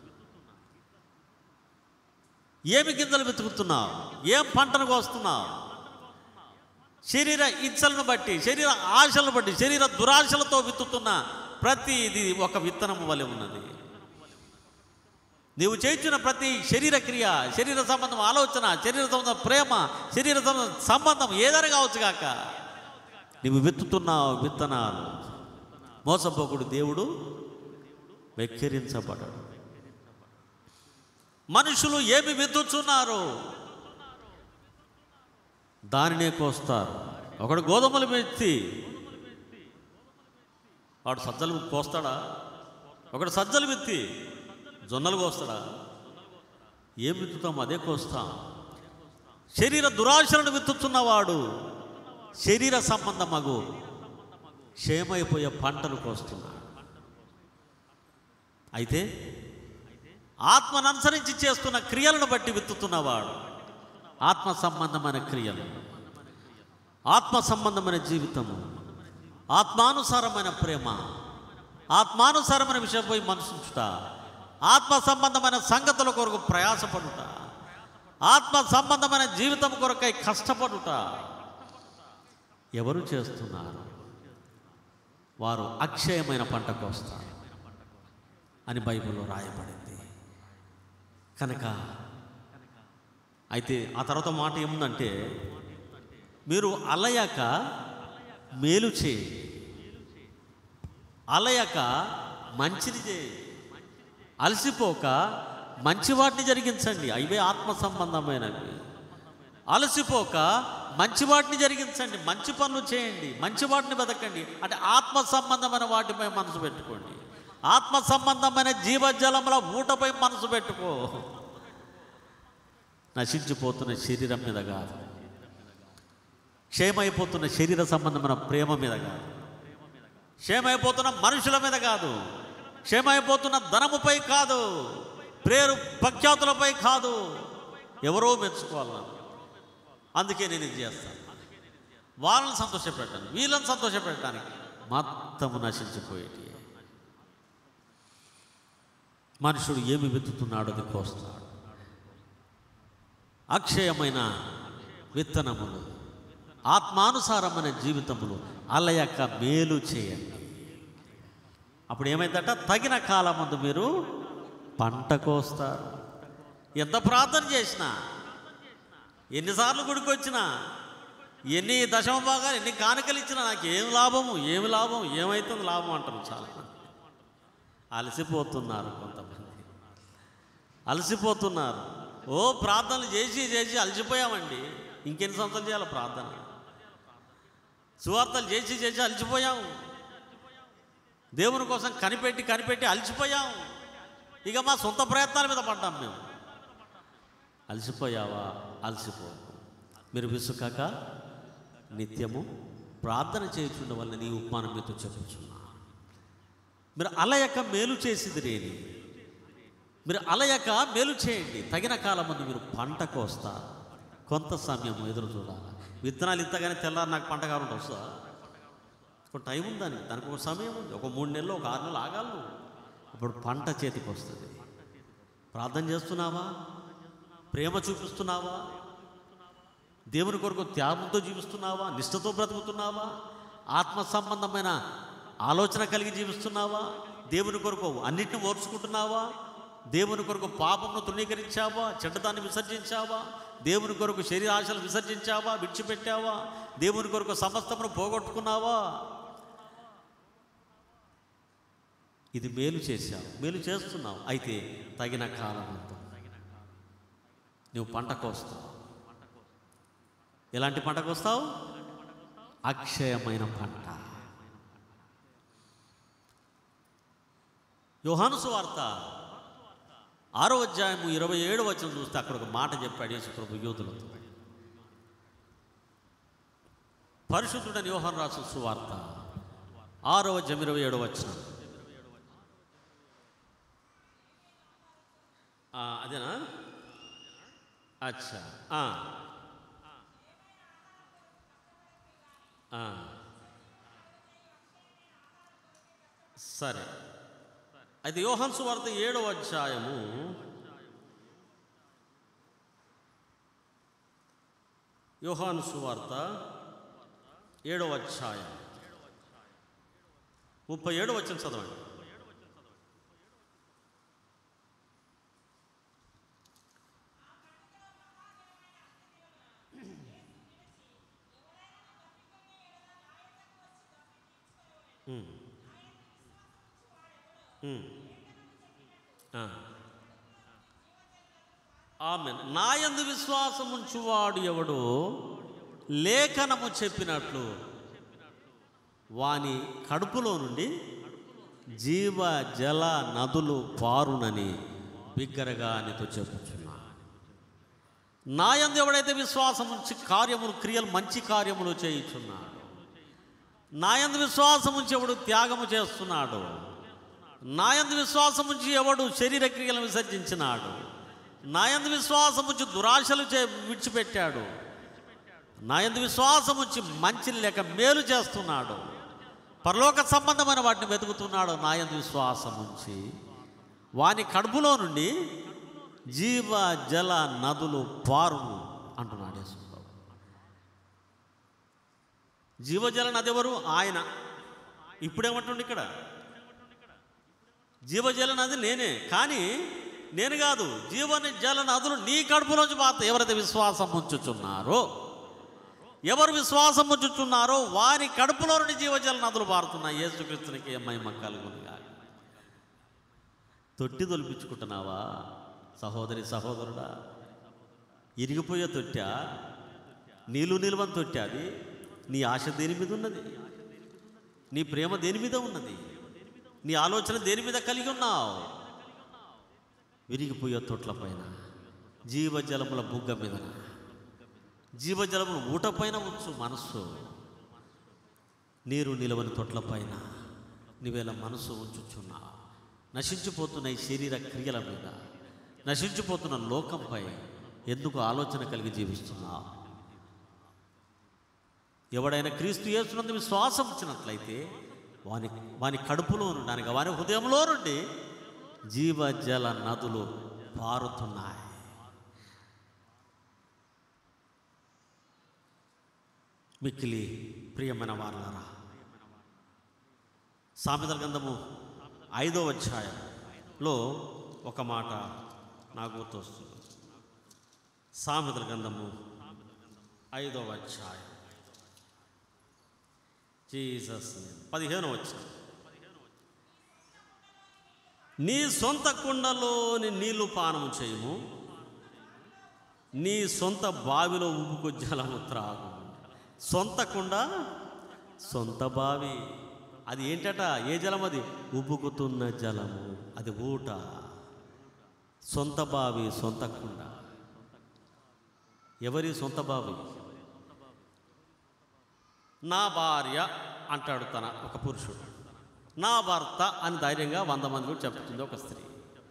Speaker 8: ఏమి గింజలు వెతుకుతున్నావు ఏం పంటను కోస్తున్నావు శరీర ఇచ్చలను బట్టి శరీర ఆశలను బట్టి శరీర దురాశలతో విత్తుతున్న ప్రతి ఇది ఒక విత్తనం వలె ఉన్నది నీవు చేయించిన ప్రతి శరీర క్రియ శరీర సంబంధం ఆలోచన శరీర సంబంధం ప్రేమ శరీర సంబంధం సంబంధం ఏదైనా కావచ్చు కాక నీవు విత్తుతున్నావు విత్తనాలు మోసపోకుడు దేవుడు వెక్కిరించబడడు మనుషులు ఏమి విత్తుచున్నారు దానినే కోస్తారు ఒకడు గోధుమలు మెత్తి వాడు సజ్జలు కోస్తాడా ఒకడు సజ్జలు విత్తి జొన్నలు కోస్తాడా ఏం విత్తుతాం అదే కోస్తాం శరీర దురాశలను విత్తుతున్నవాడు శరీర సంబంధమగు క్షేమైపోయే పంటలు కోస్తున్నాడు అయితే ఆత్మను అనుసరించి చేస్తున్న క్రియలను బట్టి విత్తుతున్నవాడు ఆత్మ సంబంధమైన క్రియలు ఆత్మ సంబంధమైన జీవితము ఆత్మానుసారమైన ప్రేమ ఆత్మానుసారమైన విషయంపై మనసుంచుట ఆత్మ సంబంధమైన సంగతుల కొరకు ప్రయాసపడుట ఆత్మ సంబంధమైన జీవితం కొరకై కష్టపడుట ఎవరు చేస్తున్నారు వారు అక్షయమైన పంటకు వస్తారు అని బైబిల్లో రాయబడింది కనుక అయితే ఆ తర్వాత మాట ఏముందంటే మీరు అలయక మేలు చేయండి అలయక మంచిది చేయండి అలసిపోక మంచి వాటిని జరిగించండి అవే ఆత్మ సంబంధమైనవి అలసిపోక మంచి వాటిని జరిగించండి మంచి పనులు చేయండి మంచి వాటిని బతకండి అంటే ఆత్మ సంబంధమైన వాటిపై మనసు పెట్టుకోండి ఆత్మ సంబంధమైన జీవజలముల ఊటపై మనసు పెట్టుకో నశించిపోతున్న శరీరం మీద కాదు క్షేమైపోతున్న శరీర సంబంధమైన ప్రేమ మీద కాదు క్షేమైపోతున్న మనుషుల మీద కాదు క్షేమైపోతున్న ధనముపై కాదు ప్రేరు ప్రఖ్యాతులపై కాదు ఎవరో మెచ్చుకోవాలి నన్ను. అందుకే నేను ఇది చేస్తాను వాళ్ళని సంతోషపెట్టాను వీళ్ళని సంతోషపెట్టడానికి మొత్తము నశించిపోయేటి మనుషుడు ఏమి వెతుకుతున్నాడో అది కోస్తాడు అక్షయమైన విత్తనములు ఆత్మానుసారమైన జీవితములు అలయక మేలు చేయండి అప్పుడు ఏమైందట తగిన కాలం ముందు మీరు పంట కోస్తారు ఎంత ప్రార్థన చేసినా ఎన్నిసార్లు గుడికి వచ్చినా ఎన్ని దశమ భాగాలు ఎన్ని కానుకలు ఇచ్చినా నాకు ఏం లాభము ఏమి లాభం ఏమవుతుంది లాభం అంటారు చాలా అలసిపోతున్నారు కొంతమంది అలసిపోతున్నారు ఓ ప్రార్థనలు చేసి చేసి అలసిపోయామండి ఇంకెన్ని సంవత్సరాలు చేయాలి ప్రార్థన సువార్తలు చేసి చేసి అలసిపోయాము దేవుని కోసం కనిపెట్టి కనిపెట్టి అలసిపోయాము ఇక మా సొంత ప్రయత్నాల మీద పడ్డాం మేము అలసిపోయావా అలసిపో మీరు విసుకాక నిత్యము ప్రార్థన చేయుచుండ వల్ల నీ ఉపమానం మీతో చెప్పుచున్నా మీరు అలయక మేలు చేసిది రేని మీరు అలయక మేలు చేయండి తగిన కాలం ముందు మీరు పంట కోస్తారు కొంత సమయం ఎదురు చూడాలి విత్తనాలు ఇంతగానే తెల్లారి నాకు పంట కావాలంటే వస్తుందా ఒక టైం ఉందని దానికి ఒక సమయం ఉంది ఒక మూడు నెలలు ఒక ఆరు నెలలు ఆగాలి నువ్వు. అప్పుడు పంట చేతికి వస్తుంది ప్రార్థన చేస్తున్నావా ప్రేమ చూపిస్తున్నావా దేవుని కొరకు త్యాగంతో జీవిస్తున్నావా నిష్ఠతో బ్రతుకుతున్నావా ఆత్మ సంబంధమైన ఆలోచన కలిగి జీవిస్తున్నావా దేవుని కొరకు అన్నిటిని ఓర్చుకుంటున్నావా దేవుని కొరకు పాపమును తృణీకరించావా చెడ్డదాన్ని విసర్జించావా దేవుని కొరకు శరీరాశలు విసర్జించావా విడిచిపెట్టావా దేవుని కొరకు సమస్తమును పోగొట్టుకున్నావా ఇది మేలు చేశావు మేలు చేస్తున్నావు అయితే తగిన కాలం అంతా నువ్వు పంట కోస్తావు ఎలాంటి పంట కోస్తావు అక్షయమైన పంట యోహాను సువార్త ఆరో అధ్యాయము ఇరవై ఏడు వచ్చిన చూస్తే అక్కడ ఒక మాట చెప్పాడు యేసు ప్రభు యోధులతో పరిశుద్ధుడని యోహాను రాసిన సువార్త ఆరో అధ్యాయం ఇరవై ఏడు వచ్చిన అదేనా అచ్చా ఆ. ఆ. సరే అయితే యోహాన్ సువార్త ఏడవ అధ్యాయము యోహాను సువార్త ఏడవ అధ్యాయం ముప్పై ఏడు వచ్చిన చదవండి ఉమ్. ఉమ్. ఆ. ఆమె నాయందు విశ్వాసం ఉంచువాడు ఎవడు లేఖనము చెప్పినట్లు వాని కడుపులో నుండి జీవ జల నదులు పారునని బిగ్గరగా నీతో చెప్పుచున్నా నాయందు ఎవడైతే విశ్వాసం ఉంచి కార్యములు క్రియలు మంచి కార్యములు చేయుచున్నాడు నాయందు విశ్వాసం ఉంచి ఎవడు త్యాగము చేస్తున్నాడు నాయందు విశ్వాసం ఉంచి ఎవడు శరీర క్రియలను విసర్జించినాడు నాయందు విశ్వాసం ఉంచి దురాశలు చే విడిచిపెట్టాడు నాయందు విశ్వాసం ఉంచి మంచి లేక మేలు చేస్తున్నాడు పరలోక సంబంధమైన వాటిని వెతుకుతున్నాడు నాయందు విశ్వాసం ఉంచి వాని కడుపులో నుండి జీవ జల నదులు పారును అంటున్నాడు యేసుప్రభు జీవజల నది ఎవరు ఆయన ఇప్పుడేమంటుండే ఇక్కడ జీవజల నది నేనే కానీ నేను కాదు జీవన జల నదులు నీ కడుపులోంచి పాత ఎవరైతే విశ్వాసం ఉంచుచున్నారో ఎవరు విశ్వాసం ఉంచుచున్నారో వారి కడుపులో నుండి జీవజల నదులు పారుతున్నాయి యేసుక్రీస్తునికి మహిమ కలుగునుగా తొట్టి తొలిపించుకుంటున్నావా సహోదరి సహోదరుడా ఇరిగిపోయే తొట్టా నీళ్ళు నిల్వని తొట్టా అది నీ ఆశ దేని మీద ఉన్నది నీ ప్రేమ దేని మీద ఉన్నది నీ ఆలోచన దేని మీద కలిగి ఉన్నావు విరిగిపోయే తొట్ల పైన జీవజలముల బుగ్గ మీద జీవజలముల ఊట పైన ఉంచు మనస్సు నీరు నిలవని తొట్ల పైన నీవేళ మనసు ఉంచుచున్నావు నశించిపోతున్న ఈ శరీర క్రియల మీద నశించిపోతున్న లోకంపై ఎందుకు ఆలోచన కలిగి జీవిస్తున్నావు ఎవడైనా క్రీస్తు యేసునందు విశ్వాసం ఇచ్చినట్లయితే వాని వాని కడుపులో నుండి అనగా వాని హృదయంలో నుండి జీవజల నదులు పారుతున్నాయి మిక్కిలి ప్రియమైన వారులారా సామెతల గంధము ఐదో అధ్యాయంలో ఒక మాట నాకు గుర్తొస్తుంది సామెతల గంధము ఐదవ అధ్యాయం జీసస్ పదిహేను వచ్చిన నీ సొంత కుండలోని నీళ్లు పానము చేయము నీ సొంత బావిలో ఉబ్బుకు జలము త్రాగు సొంత కుండ సొంత బావి అది ఏంటట ఏ జలం అది ఉబ్బుకుతున్న జలము అది ఊట సొంత బావి సొంత కుండ ఎవరి సొంత బావి నా భార్య అంటాడు తన ఒక పురుషుడు నా భర్త అని ధైర్యంగా వంద మంది కూడా చెప్తుంది ఒక స్త్రీ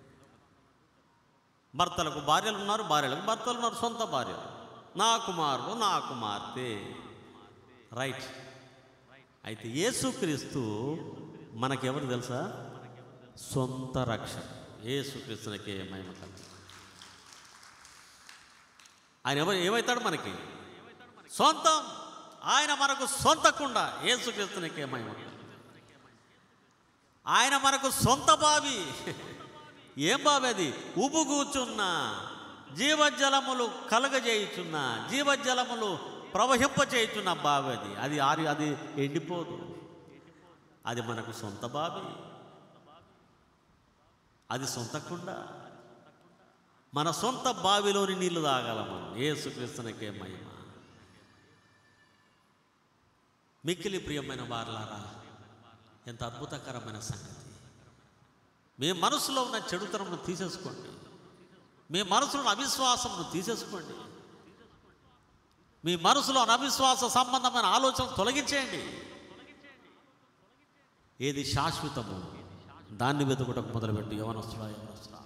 Speaker 8: భర్తలకు భార్యలు ఉన్నారు భార్యలకు భర్తలు ఉన్నారు సొంత భార్యలు నా కుమారుడు నా కుమార్తె రైట్ అయితే యేసుక్రీస్తు మనకెవరు తెలుసా సొంత రక్షణ యేసుక్రీస్తునికే మహిమ కలుగు ఆయన ఎవరు ఏమవుతాడు మనకి సొంతం ఆయన మనకు సొంత కుండ యేసుక్రీస్తునికే మహిమ కలుగు. ఆయన మనకు సొంత బావి ఏం బావి అది ఉబు కూర్చున్న జీవజలములు కలగజేయుచున్న జీవజలములు ప్రవహింపచేయుచున్న బావి అది అది ఆరి అది ఎండిపోదు అది మనకు సొంత బావి అది సొంత కుండ మన సొంత బావిలోని నీళ్లు తాగాల మనం ఏసుక్రీస్తునికే మహిమ మిక్కిలి ప్రియమైన వారలారా ఎంత అద్భుతకరమైన సంగతి మీ మనసులో ఉన్న చెడుతనమును తీసేసుకోండి మీ మనసులో ఉన్న అవిశ్వాసమును తీసేసుకోండి మీ మనసులో ఉన్న అవిశ్వాస సంబంధమైన ఆలోచనలు తొలగించేయండి ఏది శాశ్వతము దాన్ని వెతుకుటకు మొదలుపెట్టి యవనస్తుడా యవనస్తుడా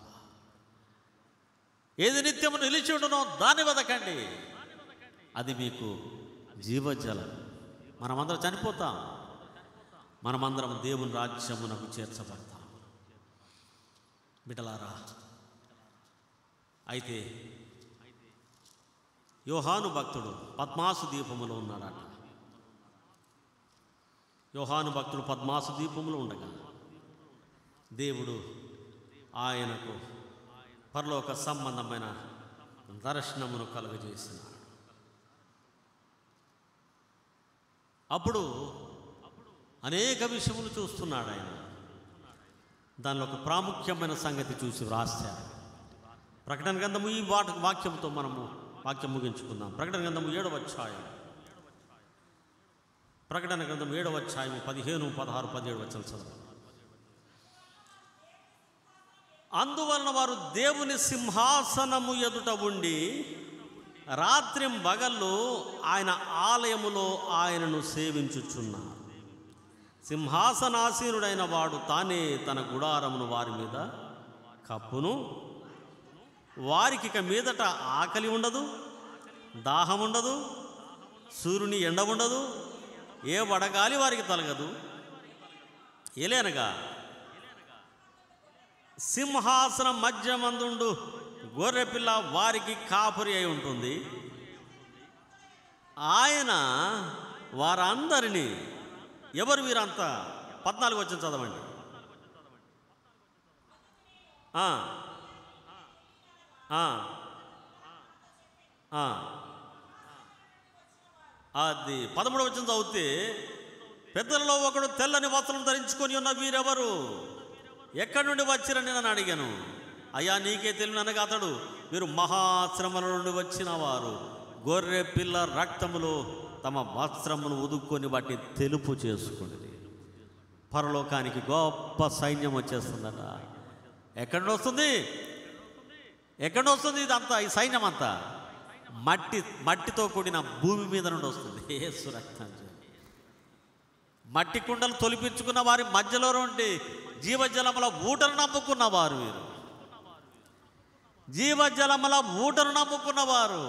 Speaker 8: ఏది నిత్యము నిలిచి ఉండునో దాన్ని వెతకండి అది మీకు జీవజలం మనమందరం చనిపోతాం మనమందరం దేవుని రాజ్యమునకు చేర్చబడతాం బిడలారా అయితే యోహాను భక్తుడు పద్మాసు దీపములో ఉన్నాడట యోహాను భక్తుడు పద్మాసు దీపములో ఉండగా దేవుడు ఆయనకు పరలోక సంబంధమైన దర్శనమును కలుగజేసినాడు అప్పుడు అనేక విషయములు చూస్తున్నాడు ఆయన దానిలో ఒక ప్రాముఖ్యమైన సంగతి చూసి వ్రాశారు ప్రకటన గ్రంథము ఈ వాట వాక్యంతో మనము వాక్యం ముగించుకుందాం ప్రకటన గ్రంథము ఏడవ అధ్యాయం ప్రకటన గ్రంథం ఏడవ అధ్యాయం పదిహేను పదహారు పదిహేడు వచ్చిన చదువు అందువలన వారు దేవుని సింహాసనము ఎదుట ఉండి రాత్రి బగళ్ళు ఆయన ఆలయములో ఆయనను సేవించుచున్నారు సింహాసనాసీనుడైన వాడు తానే తన గుడారమును వారి మీద కప్పును వారికి ఇక మీదట ఆకలి ఉండదు దాహం ఉండదు సూర్యుని ఎండ ఉండదు ఏ వడగాలి వారికి తలగదు ఎలేనగా సింహాసన మధ్యమందుండు గొర్రెపిల్ల వారికి కాపురి అయి ఉంటుంది ఆయన వారందరినీ ఎవరు వీరంతా పద్నాలుగు వచ్చిన చదవండి ఆ. ఆ. ఆ. అది పదమూడు వచ్చిన చదివితే పెద్దలలో ఒకడు తెల్లని వస్త్రం ధరించుకొని ఉన్న వీరెవరు ఎక్కడి నుండి వచ్చిరని నన్ను అడిగాను అయ్యా నీకే తెలియని అనగా అతడు వీరు మహాశ్రమల నుండి వచ్చిన వారు గొర్రె పిల్ల రక్తములో తమ వస్త్రమును ఉదుక్కొని వాటిని తెలుపు చేసుకునేది పరలోకానికి గొప్ప సైన్యం వచ్చేస్తుందట ఎక్కడి నుండి వస్తుంది ఎక్కడి నుండి వస్తుంది ఇదంతా ఈ సైన్యం అంతా మట్టి మట్టితో కూడిన భూమి మీద నుండి వస్తుంది ఏసు రక్తం మట్టి కుండలు తొలిపించుకున్న వారి మధ్యలో నుండి జీవజలముల ఊటను నమ్ముకున్న వారు వీరు జీవజలముల ఊటను నమ్ముకున్న వారు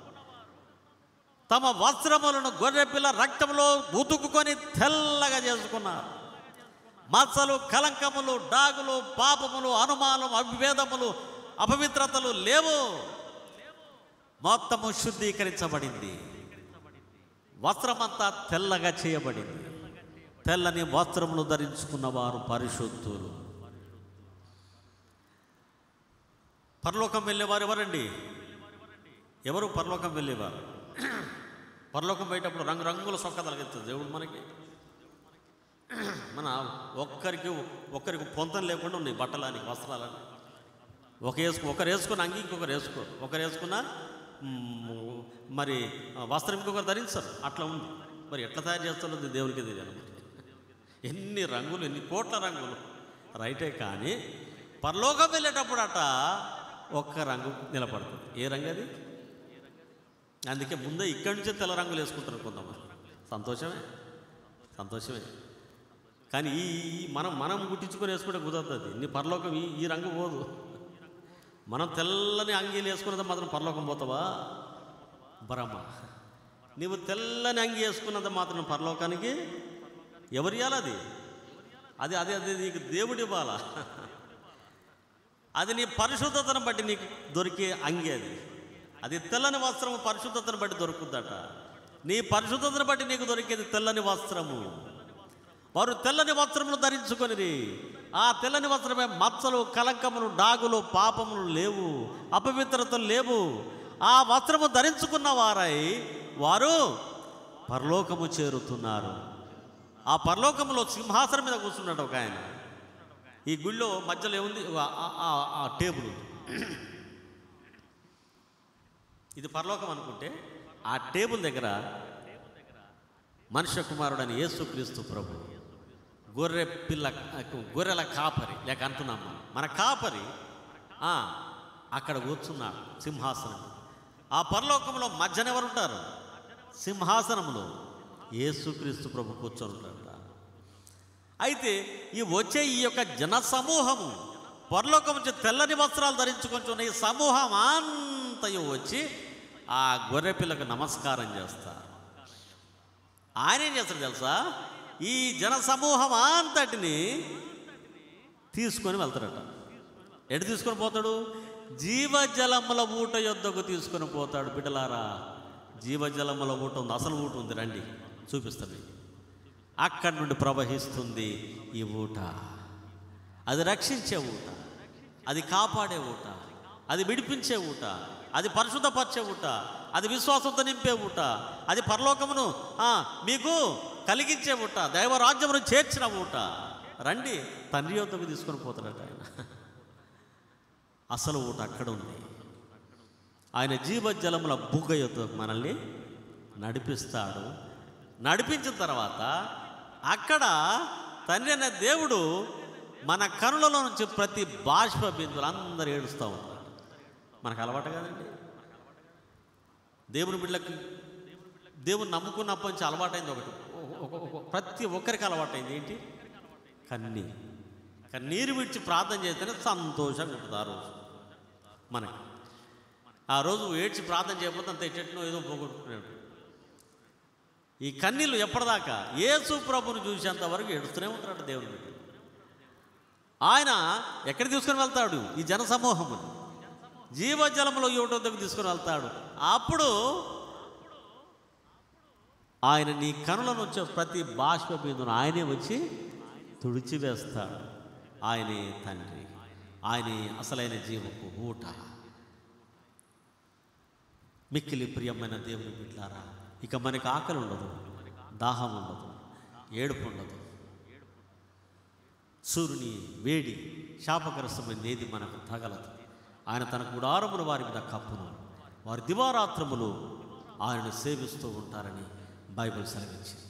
Speaker 8: తమ వస్త్రములను గొర్రెపిల్ల రక్తంలో ఉతుకుకొని తెల్లగా చేసుకున్నారు మచ్చలు కలంకములు డాగులు పాపములు అనుమానం అవిభేదములు అపవిత్రతలు లేవు మొత్తము శుద్ధీకరించబడింది వస్త్రమంతా తెల్లగా చేయబడింది తెల్లని వస్త్రములు ధరించుకున్న వారు పరిశుద్ధులు పరలోకం వెళ్ళేవారు ఎవరండి ఎవరు పరలోకం వెళ్ళేవారు పరలోకం పోయేటప్పుడు రంగు రంగుల సొక్క తలగెత్తుంది దేవుడు మనకి మన ఒక్కరికి ఒక్కరికి పొంతం లేకుండా ఉన్నాయి బట్టలని వస్త్రాలని ఒక వేసుకు ఒకరు వేసుకున్న అంగి ఇంకొకరు వేసుకోరు ఒకరు వేసుకున్న మ్, మరి ఆ, వస్త్రం ఇంకొకరు ధరించరు అట్లా ఉంది మరి ఎట్లా తయారు చేస్తున్నది దేవునికి తెలియాలి ఎన్ని రంగులు ఎన్ని కోట్ల రంగులు రైటే కానీ పరలోకం వెళ్ళేటప్పుడు అట ఒక్క రంగు నిలబడుతుంది ఏ రంగు అది అందుకే ముందే ఇక్కడి నుంచే తెల్ల రంగులు వేసుకుంటారు కొంతమంది సంతోషమే సంతోషమే కానీ ఈ ఈ- మనం మనం గుట్టించుకొని వేసుకుంటే కుదరదు నీ పరలోకం ఈ ఈ రంగు పోదు మనం తెల్లని అంగీలు వేసుకున్నది మాత్రం పరలోకం పోతావా బ్రహ్మ నీవు తెల్లని అంగి వేసుకున్నది మాత్రం పరలోకానికి ఎవరు ఇవ్వాలి అది అది అది అది నీకు దేవుడు ఇవ్వాలా అది నీ పరిశుద్ధతను బట్టి నీకు దొరికే అంగి అది అది తెల్లని వస్త్రము పరిశుద్ధతను బట్టి దొరుకుద్దట నీ పరిశుద్ధతను బట్టి నీకు దొరికేది తెల్లని వస్త్రము వారు తెల్లని వస్త్రములు ధరించుకొనిరి ఆ తెల్లని వస్త్రమే మచ్చలు కలంకములు డాగులు పాపములు లేవు అపవిత్రతలు లేవు ఆ వస్త్రము ధరించుకున్న వారై వారు పరలోకము చేరుతున్నారు ఆ పరలోకములో సింహాసనం మీద కూర్చున్నాడు ఒక ఆయన ఈ గుళ్ళో మధ్యలో ఏముంది ఆ- ఆ- ఆ- ఆ టేబుల్ ఉంది. ఇది పరలోకం అనుకుంటే ఆ టేబుల్ దగ్గర మనుష్య కుమారుడని యేసుక్రీస్తు ప్రభు గొర్రె పిల్ల గొర్రెల కాపరి లేక అంటున్నాం మనం మన కాపరి ఆ, అక్కడ కూర్చున్నాడు సింహాసనం ఆ పరలోకంలో మధ్యన ఎవరు ఉంటారు సింహాసనంలో యేసుక్రీస్తు ప్రభు కూర్చొని ఉంటాడు అయితే ఈ వచ్చే ఈ యొక్క జన సమూహము పరలోకం నుంచి తెల్లని వస్త్రాలు ధరించుకొని ఈ సమూహం అంతయు వచ్చి ఆ గొర్రె పిల్లకు నమస్కారం చేస్తారు ఆయన ఏం చేస్తాడు తెలుసా ఈ జన సమూహం అంతటిని తీసుకొని వెళ్తాడట ఎటు తీసుకొని పోతాడు జీవజలముల ఊట యొద్దకు తీసుకొని పోతాడు బిడ్డలారా జీవజలముల ఊట ఉంది అసలు ఊట ఉంది రండి చూపిస్తాను మీకు. అక్కడి నుండి ప్రవహిస్తుంది ఈ ఊట అది రక్షించే ఊట అది కాపాడే ఊట అది విడిపించే ఊట అది పరిశుద్ధపరిచే ఊట అది విశ్వాసంతో నింపే ఊట అది పరలోకమును ఆ, మీకు కలిగించే ఊట దైవరాజ్యమును చేర్చిన ఊట రండి తండ్రి యొద్దకు తీసుకొని పోతాడట ఆయన అసలు ఊట అక్కడ ఉంది ఆయన జీవజలముల బుగ్గ యొద్ద మనల్ని నడిపిస్తాడు నడిపించిన తర్వాత అక్కడ తండ్రి అనే దేవుడు మన కనులలో నుంచి ప్రతి బాష్ప బిందువులు అందరూ ఏడుస్తూ ఉంటారు మనకు అలవాటు కదండి దేవుని బిడ్డలకి దేవుని నమ్ముకున్నప్పటి నుంచి అలవాటైంది ఒకటి ఒక- ఒక- ప్రతి ఒక్కరికి అలవాటైంది ఏంటి కన్నీరు కన్నీరు విడిచి ప్రార్థన చేస్తేనే సంతోషంగా ఉంటుంది ఆ రోజు మనకి ఆ రోజు ఏడ్చి ప్రార్థన చేయకపోతే అంత ఎట్టెట్నో ఏదో పోగొట్టుకున్నాడు ఈ కన్నీళ్ళు ఎప్పటిదాకా యేసు ప్రభుని చూసేంత వరకు ఏడుస్తూనే ఉంటాడు దేవుని బిడ్డ ఆయన ఎక్కడికి తీసుకొని వెళ్తాడు ఈ జన సమూహముని జీవజలములో యువట వద్దకు తీసుకొని వెళ్తాడు అప్పుడు ఆయన నీ కనుల నుంచి ప్రతి బాష్ప బిందును ఆయనే వచ్చి తుడిచివేస్తాడు ఆయనే తండ్రి ఆయనే అసలైన జీవపు ఊట మిక్కిలి ప్రియమైన దేవుని బిడ్డారా ఇక మనకి ఆకలి ఉండదు దాహం ఉండదు ఏడుపు ఉండదు సూర్యుని వేడి శాపగ్రస్తమైన ఏది మనకు తగలదు ఆయన తన గుడారమును వారి మీద కప్పును వారి దివారాత్రములు ఆయనను సేవిస్తూ ఉంటారని బైబిల్ సెలవించింది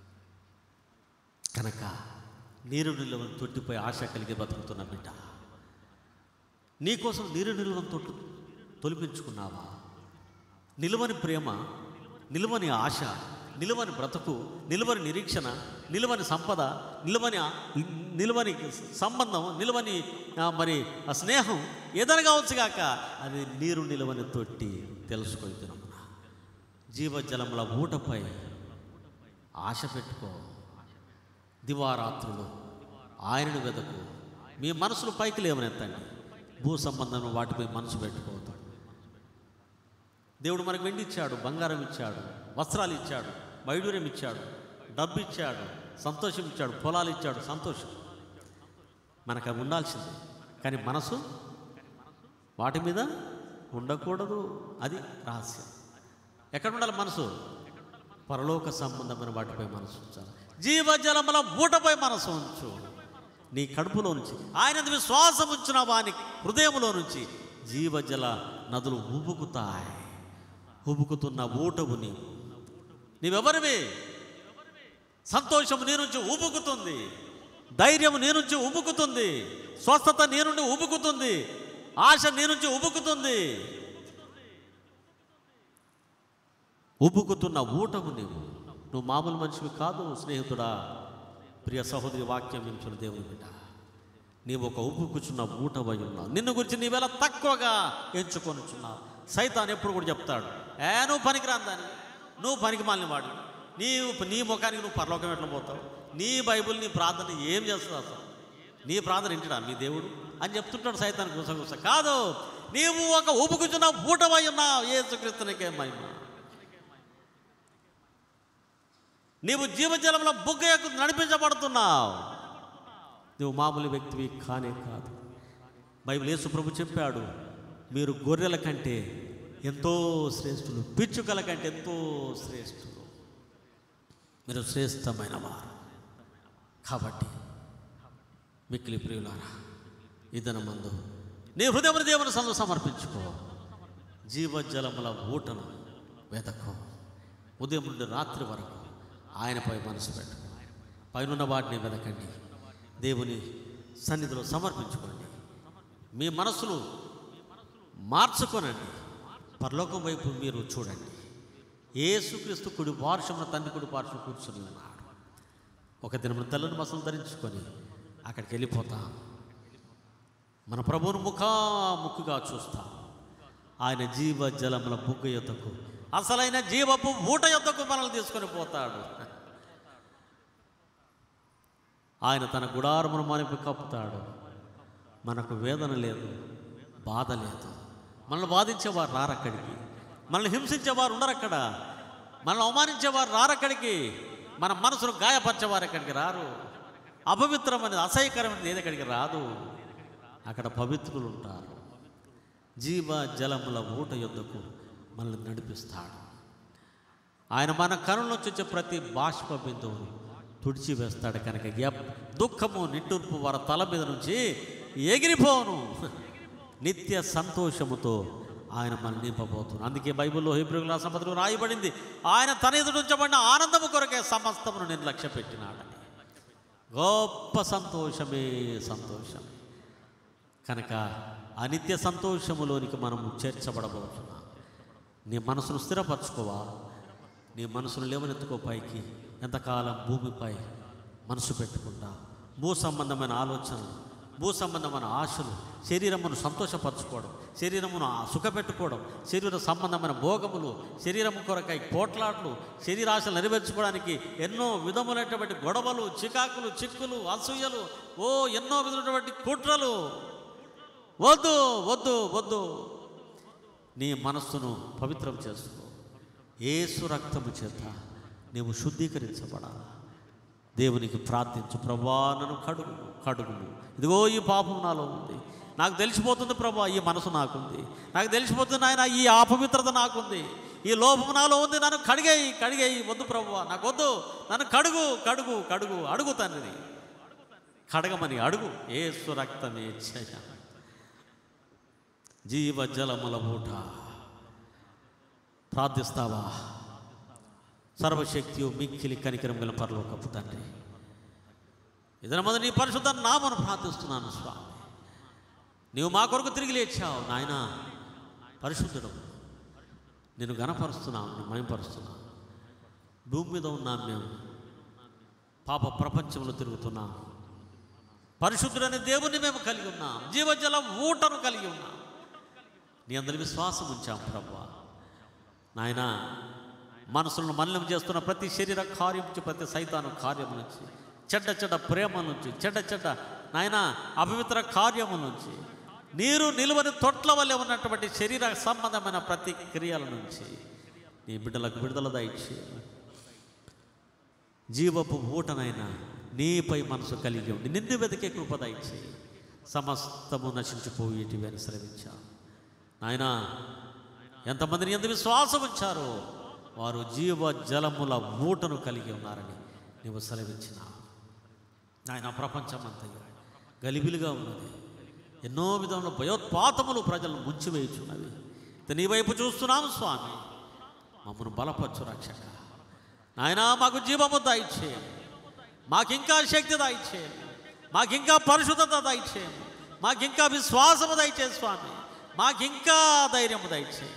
Speaker 8: కనుక నీరు నిల్వను తొట్టిపై ఆశ కలిగి బతుకుతున్న బిడ్డ నీకోసం నీరు నిల్వను తొట్టు తొలిపించుకున్నావా నిలువని ప్రేమ నిలువని ఆశ నిలువని బ్రతుకు నిలువని నిరీక్షణ నిలువని సంపద నిలువని నిలువని సంబంధం నిలువని ఆ, మరి ఆ స్నేహం ఏదైనా కావచ్చు కాక అది నీరు నిలువని తొట్టి తెలుసుకొస్తున్నాం జీవజలముల ఊటపై ఆశ పెట్టుకో దివారాత్రులు ఆయనను వెదకు మీ మనసులు పైకి లేవనెత్తండి భూ సంబంధం వాటిపై మనసు పెట్టుకోవద్దు దేవుడు మనకు వెండి ఇచ్చాడు బంగారం ఇచ్చాడు వస్త్రాలు ఇచ్చాడు వైడూర్యం ఇచ్చాడు డబ్బు ఇచ్చాడు సంతోషం ఇచ్చాడు పొలాలు ఇచ్చాడు సంతోషం మనకు అవి ఉండాల్సిందే కానీ మనసు వాటి మీద ఉండకూడదు అది రహస్యం ఎక్కడ ఉండాలి మనసు పరలోక సంబంధమైన వాటిపై మనసు ఉంచాలి జీవజలముల ఊటపై మనసు ఉంచు నీ కడుపులో నుంచి ఆయన విశ్వాసం ఉంచిన వాని హృదయంలో నుంచి జీవజల నదులు ఉబుకుతాయి ఉబుకుతున్న ఊటవు నీవు నీవెవరివి సంతోషం నీ నుంచి ఉబుకుతుంది ధైర్యం నీ నుంచి ఉబుకుతుంది స్వస్థత నీ నుండి ఉబుకుతుంది ఆశ నీ నుంచి ఉబుకుతుంది ఉబుకుతున్న ఊటము నీవు నువ్వు మామూలు మనిషివి కాదు స్నేహితుడా ప్రియ సహోదరి వాక్యం వింటున్న దేవుని బిడ్డ నీవు ఒక ఉబ్బుకుచున్న ఊటవై ఉన్నావు నిన్ను గురించి నీవేళ తక్కువగా ఎంచుకొనుచున్నావు సైతాన్ ఎప్పుడు కూడా చెప్తాడు ఏ నువ్వు పనికిరాని దాని నువ్వు పనికి మాలిన వాడు నీవు నీ ముఖానికి నువ్వు పరలోకం ఎట్లా పోతావు నీ బైబిల్ నీ ప్రార్థన ఏం చేస్తుంది అసలు నీ ప్రార్థన ఇంటిడా మీ దేవుడు అని చెప్తుంటాడు సైతానికి గుసగుస కాదు నీవు ఒక ఊపుకుచున్న ఊటవై ఉన్నావు ఏసుక్రీస్తునికే మహిమ నీవు జీవజలంలో బుగ్గకు నడిపించబడుతున్నావు నువ్వు మామూలు వ్యక్తివి కానే కాదు బైబిల్ యేసు ప్రభు చెప్పాడు మీరు గొర్రెల కంటే ఎంతో శ్రేష్ఠులు పిచ్చుకల కంటే ఎంతో శ్రేష్ఠులు మీరు శ్రేష్టమైన వారు కాబట్టి మిక్కిలి ప్రియులారా ఇదన మందు నీ హృదయమును దేవుని సందు సమర్పించుకో జీవజలముల ఊటను వెతకో ఉదయం నుండి రాత్రి వరకు ఆయనపై మనసు పెట్టుకో పైనున్న వాటిని వెదకండి దేవుని సన్నిధిలో సమర్పించుకోండి మీ మనసులు మార్చుకోనండి పరలోకం వైపు మీరు చూడండి ఏసుక్రీస్తు కుడి పార్శ్వమున తండ్రి కుడి పార్శ్వం కూర్చొని ఉన్నాడు ఒక దినమున తెల్లని మసలు ధరించుకొని అక్కడికి వెళ్ళిపోతాం మన ప్రభువును ముఖాముఖిగా చూస్తాం ఆయన జీవ జలముల బుగ్గ యొద్దకు అసలైన జీవపు ఊట యొద్దకు మనల్ని తీసుకొని పోతాడు ఆయన తన గుడారమును మనపి కప్పుతాడు మనకు వేదన లేదు బాధ లేదు మనల్ని బాధించేవారు రారక్కడికి మనల్ని హింసించేవారు ఉండరక్కడ మనల్ని అవమానించేవారు రారక్కడికి మన మనసును గాయపరిచేవారు ఎక్కడికి రారు అపవిత్రమైనది అసహ్యకరమైనది ఏది ఎక్కడికి రాదు అక్కడ పవిత్రులు ఉంటారు జీవ జలముల ఊట యొద్దకు మనల్ని నడిపిస్తాడు ఆయన మన కనులోంచి వచ్చే ప్రతి బాష్ప బిందువును తుడిచివేస్తాడు కనుక ఎప్ దుఃఖము నిట్టూర్పు వారి తల మీద నుంచి ఎగిరిపోను నిత్య సంతోషముతో ఆయన మనల్ని నింపబోతున్నాడు అందుకే బైబిల్లో హిబ్రిగుల సంపదలు రాయబడింది ఆయన తన ఎదుటి ఉంచబడిన ఆనందము కొరకే సమస్తమును నేను లక్ష్య పెట్టినాడని గొప్ప సంతోషమే సంతోషం కనుక ఆ నిత్య సంతోషములోనికి మనము చేర్చబడబోతున్నాం నీ మనసును స్థిరపరచుకోవా నీ మనసును లేవనెత్తుకో పైకి ఎంతకాలం భూమిపై మనసు పెట్టుకుంటా భూ సంబంధమైన ఆలోచనలు భూ సంబంధమైన ఆశలు శరీరమును సంతోషపరచుకోవడం శరీరమును సుఖపెట్టుకోవడం శరీర సంబంధమైన భోగములు శరీరము కొరకై పోట్లాట్లు శరీరాశలు నెరవేర్చుకోవడానికి ఎన్నో విధములైనటువంటి గొడవలు చికాకులు చిక్కులు అసూయలు ఓ ఎన్నో విధమైనటువంటి కుట్రలు వద్దు వద్దు వద్దు నీ మనస్సును పవిత్రం చేసుకో ఏసు రక్తము చేత నీవు శుద్ధీకరించబడాలి దేవునికి ప్రార్థించు ప్రభా నన్ను కడుగు కడుగుము ఇదిగో ఈ పాపం నాలో ఉంది నాకు తెలిసిపోతుంది ప్రభా ఈ మనసు నాకుంది నాకు తెలిసిపోతుంది ఆయన ఈ అపవిత్రత నాకుంది ఈ లోపం నాలో ఉంది నన్ను కడిగేయి కడిగేయి వద్దు ప్రభు నాకు వద్దు నన్ను కడుగు కడుగు కడుగు అడుగు తండ్రిని కడగమని అడుగు ఏసు రక్తమే చేయ జీవ జలముల ఊట ప్రార్థిస్తావా సర్వశక్తి మిక్కిలి కనికరం గల పరలోకపు తండ్రి ఇదన మొదటి నీ పరిశుద్ధ నామను ప్రార్థిస్తున్నాను స్వామి నీవు మా కొరకు తిరిగి లేచావు నాయన పరిశుద్ధుడు నేను గణపరుస్తున్నావు నేను మయంపరుస్తున్నాను భూమి మీద ఉన్నాం మేము పాప ప్రపంచంలో తిరుగుతున్నాం పరిశుద్ధుడనే దేవుణ్ణి మేము కలిగి ఉన్నాం జీవజలం ఊటను కలిగి ఉన్నాం నీ అందరి విశ్వాసం ఉంచాం ప్రభా నాయన మనసులను మలినం చేస్తున్న ప్రతి శరీర కార్యం నుంచి ప్రతి సైతాను కార్యం నుంచి చెడ్డ చెడ్డ ప్రేమ నుంచి చెడ్డ చెడ్డ నాయన అపవిత్ర కార్యము నుంచి నీరు నిలువని తొట్ల వల్లే ఉన్నటువంటి శరీర సంబంధమైన ప్రతి క్రియల నుంచి నీ బిడ్డలకు విడుదల దయచి జీవపు ఊటనైనా నీపై మనసు కలిగి ఉండి నిన్ను వెతికే కృప దయచి సమస్తము నశించిపోయేటివి అని శ్రమించాను నాయన ఎంతమందిని ఎంత విశ్వాసం ఉంచారో వారు జీవ జలముల మూటను కలిగి ఉన్నారని నీవు సెలవిచ్చినావు నాయన ప్రపంచం అంతగా గలిబిలిగా ఉన్నది ఎన్నో విధంలో భయోత్పాతములు ప్రజలను ముంచివేయుచున్నవి ఇక నీ వైపు చూస్తున్నాము స్వామి మమ్మను బలపరచు రక్షక నాయన మాకు జీవము దయచేయం మాకింకా శక్తి దయచేయం మాకింకా పరిశుద్ధత దయచేయం మాకింకా విశ్వాసము దయచేయం స్వామి మాకింకా ధైర్యము దయచేయం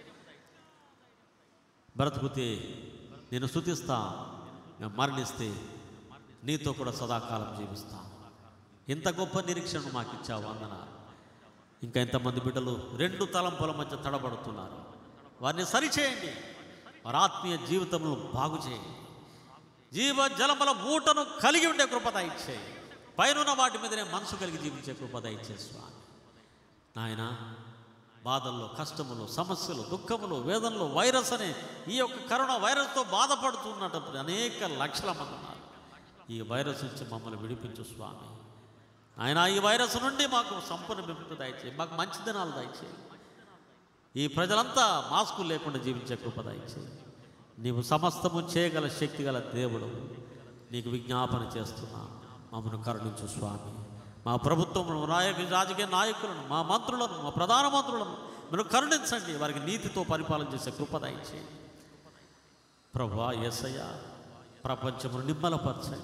Speaker 8: బ్రతుకుతే నేను స్థుతిస్తా నేను మరణిస్తే నీతో కూడా సదాకాలం జీవిస్తా ఇంత గొప్ప నిరీక్షణ మాకు ఇచ్చావు వందన ఇంకా ఎంతమంది బిడ్డలు రెండు తలంపుల మధ్య తడబడుతున్నారు వారిని సరిచేయండి వారి ఆత్మీయ జీవితంలో బాగు చేయండి జీవ జలముల మూటను కలిగి ఉండే కృపద ఇచ్చేయి పైన వాటి మీదనే మనసు కలిగి జీవించే కృపద ఇచ్చే స్వామి నాయన బాధల్లో కష్టములు సమస్యలు దుఃఖములు వేదనలు వైరస్ అనే ఈ యొక్క కరోనా వైరస్తో బాధపడుతున్నటువంటి అనేక లక్షల మంది ఉన్నారు ఈ వైరస్ నుంచి మమ్మల్ని విడిపించు స్వామి ఆయన ఈ వైరస్ నుండి మాకు సంపూర్ణ విముక్తి దయచేయి మాకు మంచి దినాలు దయచేయి ఈ ప్రజలంతా మాస్కులు లేకుండా జీవించే కృప దయచేయి నీవు సమస్తము చేయగల శక్తి గల దేవుడు నీకు విజ్ఞాపన చేస్తున్నా మమ్మల్ని కరుణించు స్వామి మా ప్రభుత్వంలో నాయక రాజకీయ నాయకులను మా మంత్రులను మా ప్రధానమంత్రులను మీరు కరుణించండి వారికి నీతితో పరిపాలన చేసే కృప దయచేయి ప్రభా యేసయ్య ప్రపంచమును నిమ్మలపరచండి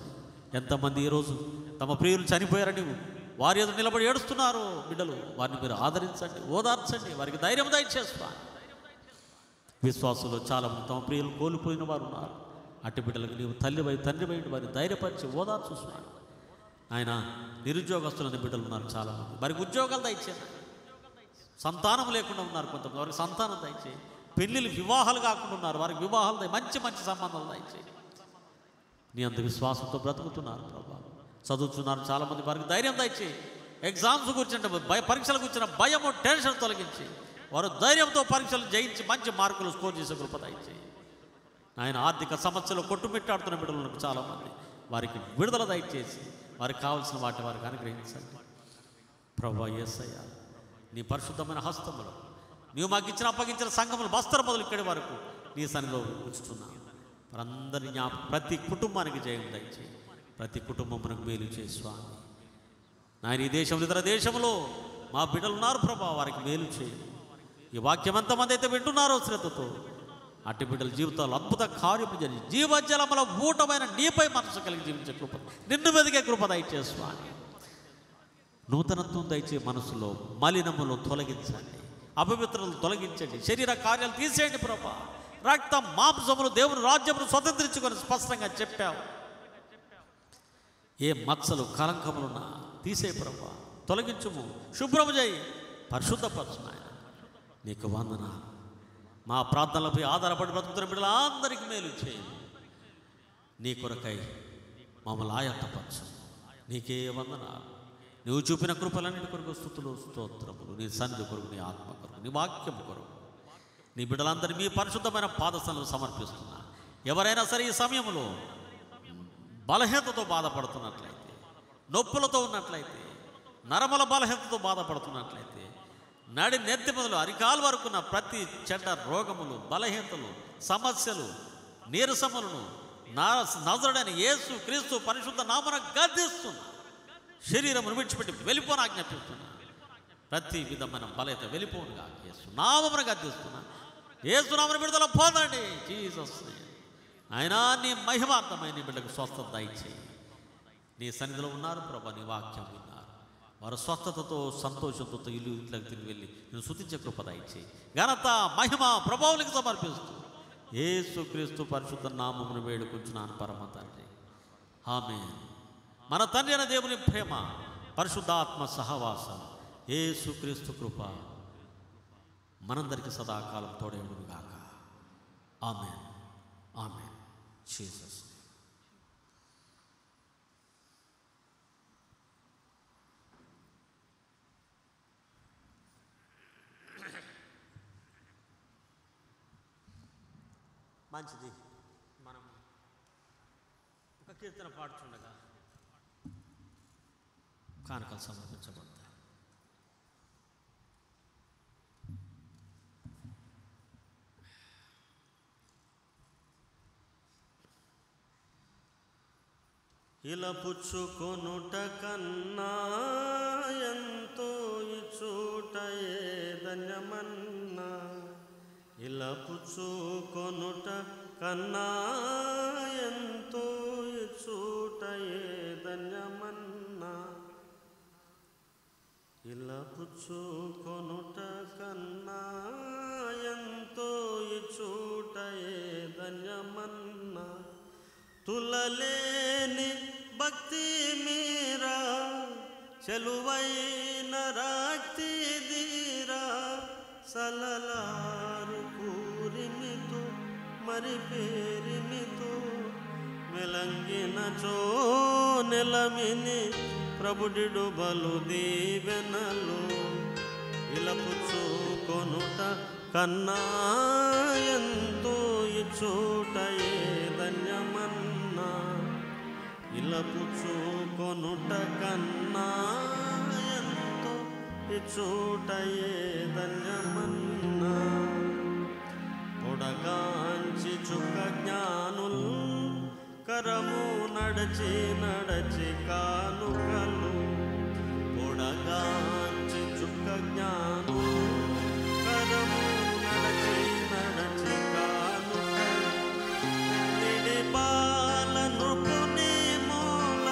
Speaker 8: ఎంతమంది ఈరోజు తమ ప్రియులు చనిపోయారని వారి ఎదురు నిలబడి ఏడుస్తున్నారు బిడ్డలు వారిని మీరు ఆదరించండి ఓదార్చండి వారికి ధైర్యం దయచేస్తా విశ్వాసులు చాలా మంది తమ ప్రియులు కోల్పోయిన వారు ఉన్నారు అట్టి బిడ్డలకు నీవు తల్లి వై తండ్రి వై వారిని ధైర్యపరిచి ఓదార్చుస్తున్నాను ఆయన నిరుద్యోగస్తులని బిడ్డలు ఉన్నారు చాలామంది వారికి ఉద్యోగాలు దయచేయండి సంతానం లేకుండా ఉన్నారు కొంతమంది వారికి సంతానం దయచేయి పెళ్ళిళ్ళు వివాహాలు కాకుండా ఉన్నారు వారికి వివాహాలు దయ మంచి మంచి సంబంధాలు దయచేయి నీ అంత విశ్వాసంతో బ్రతుకుతున్నారు ప్రభా చదువుతున్నారు చాలామంది వారికి ధైర్యం దయచేయి ఎగ్జామ్స్ కూర్చుంటే భయ పరీక్షలు కూర్చున్న భయము టెన్షన్ తొలగించి వారు ధైర్యంతో పరీక్షలు జయించి మంచి మార్కులు స్కోర్ చేసే కృప దయచేయి ఆయన ఆర్థిక సమస్యలు కొట్టుమిట్టాడుతున్న బిడ్డలకు చాలామంది వారికి విడుదల దయచేసి వారికి కావాల్సిన వాటి వారికి అనుగ్రహించండి ప్రభా యేసయ్య నీ పరిశుద్ధమైన హస్తములు నీవు మాకు ఇచ్చిన అప్పగించిన సంఘములు బస్తర మొదలు ఇక్కడి వరకు నీ సన్నిలో ఉంచుతున్నాను వారందరి జ్ఞాప ప్రతి కుటుంబానికి జయం దయచేయి ప్రతి కుటుంబమునకు మేలు చేయి స్వామి నాయన ఈ దేశంలో ఇతర దేశంలో మా బిడ్డలు ఉన్నారు ప్రభా వారికి మేలు చేయి ఈ వాక్యం ఎంతమంది అయితే వింటున్నారో శ్రద్ధతో అట్టి బిడ్డల జీవితాలు అద్భుత కార్యము జరిగి జీవజలముల ఊటమైన నీపై మనసు కలిగి జీవించే కృప నిన్ను వెదిగే కృప దయచేసి స్వామి నూతనత్వం దయచే మనసులో మలినములు తొలగించండి అపవిత్రలు తొలగించండి శరీర కార్యాలు తీసేయండి ప్రభా రక్తం మాంసములు దేవుని రాజ్యమును స్వతంత్రించుకొని స్పష్టంగా చెప్పావు ఏ మచ్చలు కలంకములున్నా తీసే ప్రభా తొలగించుము శుభ్రము చేయి పరిశుద్ధపరచు నాయన నీకు వందన మా ప్రార్థనలపై ఆధారపడి బ్రతుకుతున్న బిడ్డలందరికీ మేలు చేయి నీ కొరకై మమ్మల్ని ఆయత్తపరచు నీకే వందన నువ్వు చూపిన కృపలన్నిటి కొరకు స్థుతులు స్తోత్రములు నీ సన్నిధి కొరకు నీ ఆత్మ కొరకు నీ వాక్యము కొరకు నీ బిడ్డలందరి మీ పరిశుద్ధమైన పాదస్థలను సమర్పిస్తున్నా ఎవరైనా సరే ఈ సమయంలో బలహీనతతో బాధపడుతున్నట్లయితే నొప్పులతో ఉన్నట్లయితే నరమల బలహీనతతో బాధపడుతున్నట్లయితే నడి నెత్తి మొదలు అరికాలు వరకున్న ప్రతి చెడ్డ రోగములు బలహీనతలు సమస్యలు నీరసములను నా నజరుడైన యేసు క్రీస్తు పరిశుద్ధ నామన గద్దిస్తున్నా శరీరమును విడిచిపెట్టి వెళ్ళిపోని ఆజ్ఞాపిస్తున్నా ప్రతి విధమైన బలహీనత వెళ్ళిపోనుగా యేసు నామమున గద్దిస్తున్నా యేసు నామన విడుదల పోదండి జీసస్ ఆయన నీ మహిమార్థమైన నీ బిడ్డకు స్వస్థత దయచేయి నీ సన్నిధిలో ఉన్నారు ప్రభా నీ వాక్యం విన్నారు వారు స్వస్థతతో సంతోషంతో ఇల్లు ఇంట్లోకి తిరిగి వెళ్ళి నేను శుతించే కృప దయచేయి ఘనత మహిమ ప్రభావులకు సమర్పిస్తూ యేసు క్రీస్తు పరిశుద్ధ నామమును వేడుకుంటున్నాను పరమ తండ్రి ఆమె మన తండ్రి అయిన దేవుని ప్రేమ పరిశుద్ధాత్మ సహవాసం యేసు క్రీస్తు కృప మనందరికీ సదాకాలం తోడేడుగాక ఆమె ఆమె జీసస్ మంచిది మనం ఒక కీర్తన పాడుతుండగా కానుకలు సమర్పించబడతాయి ఇలా పుచ్చుకొనుట కన్నా ఎంతో ఇచ్చుట ధన్యమన్నా ఇలా పుచ్చుకొనుట కన్నా ఎంతో ఇచ్చుట ధన్యమన్నా ఇలా పుచ్చుకొనుట కన్నా ఎంతో ఇచ్చుట ధన్యమన్నా తులలేని భక్తి మీరా చెలువైన రాక్తి దీరా సలలారు కూరిమితో మరి పేరిమితో మెలంగిన చో నెలమిని ప్రభుడిడు బలు దీవెనలు ఇలపుచ్చు కొనుట కన్నా ఎంతో ఇచ్చోట ఏ ధన్యమన్నా ఇలపుచ్చు కొనుట కన్నా ఎంతో ఇచ్చోట ఏ ధన్యమన్నా పొడగాంచి చుక్క జ్ఞానుల్ కరము నడచి నడచి కానుకలు పొడగాంచి చుక్క జ్ఞానులు కరము నడచి నడచి కానుకలు నిడి బాల నృపుని మూల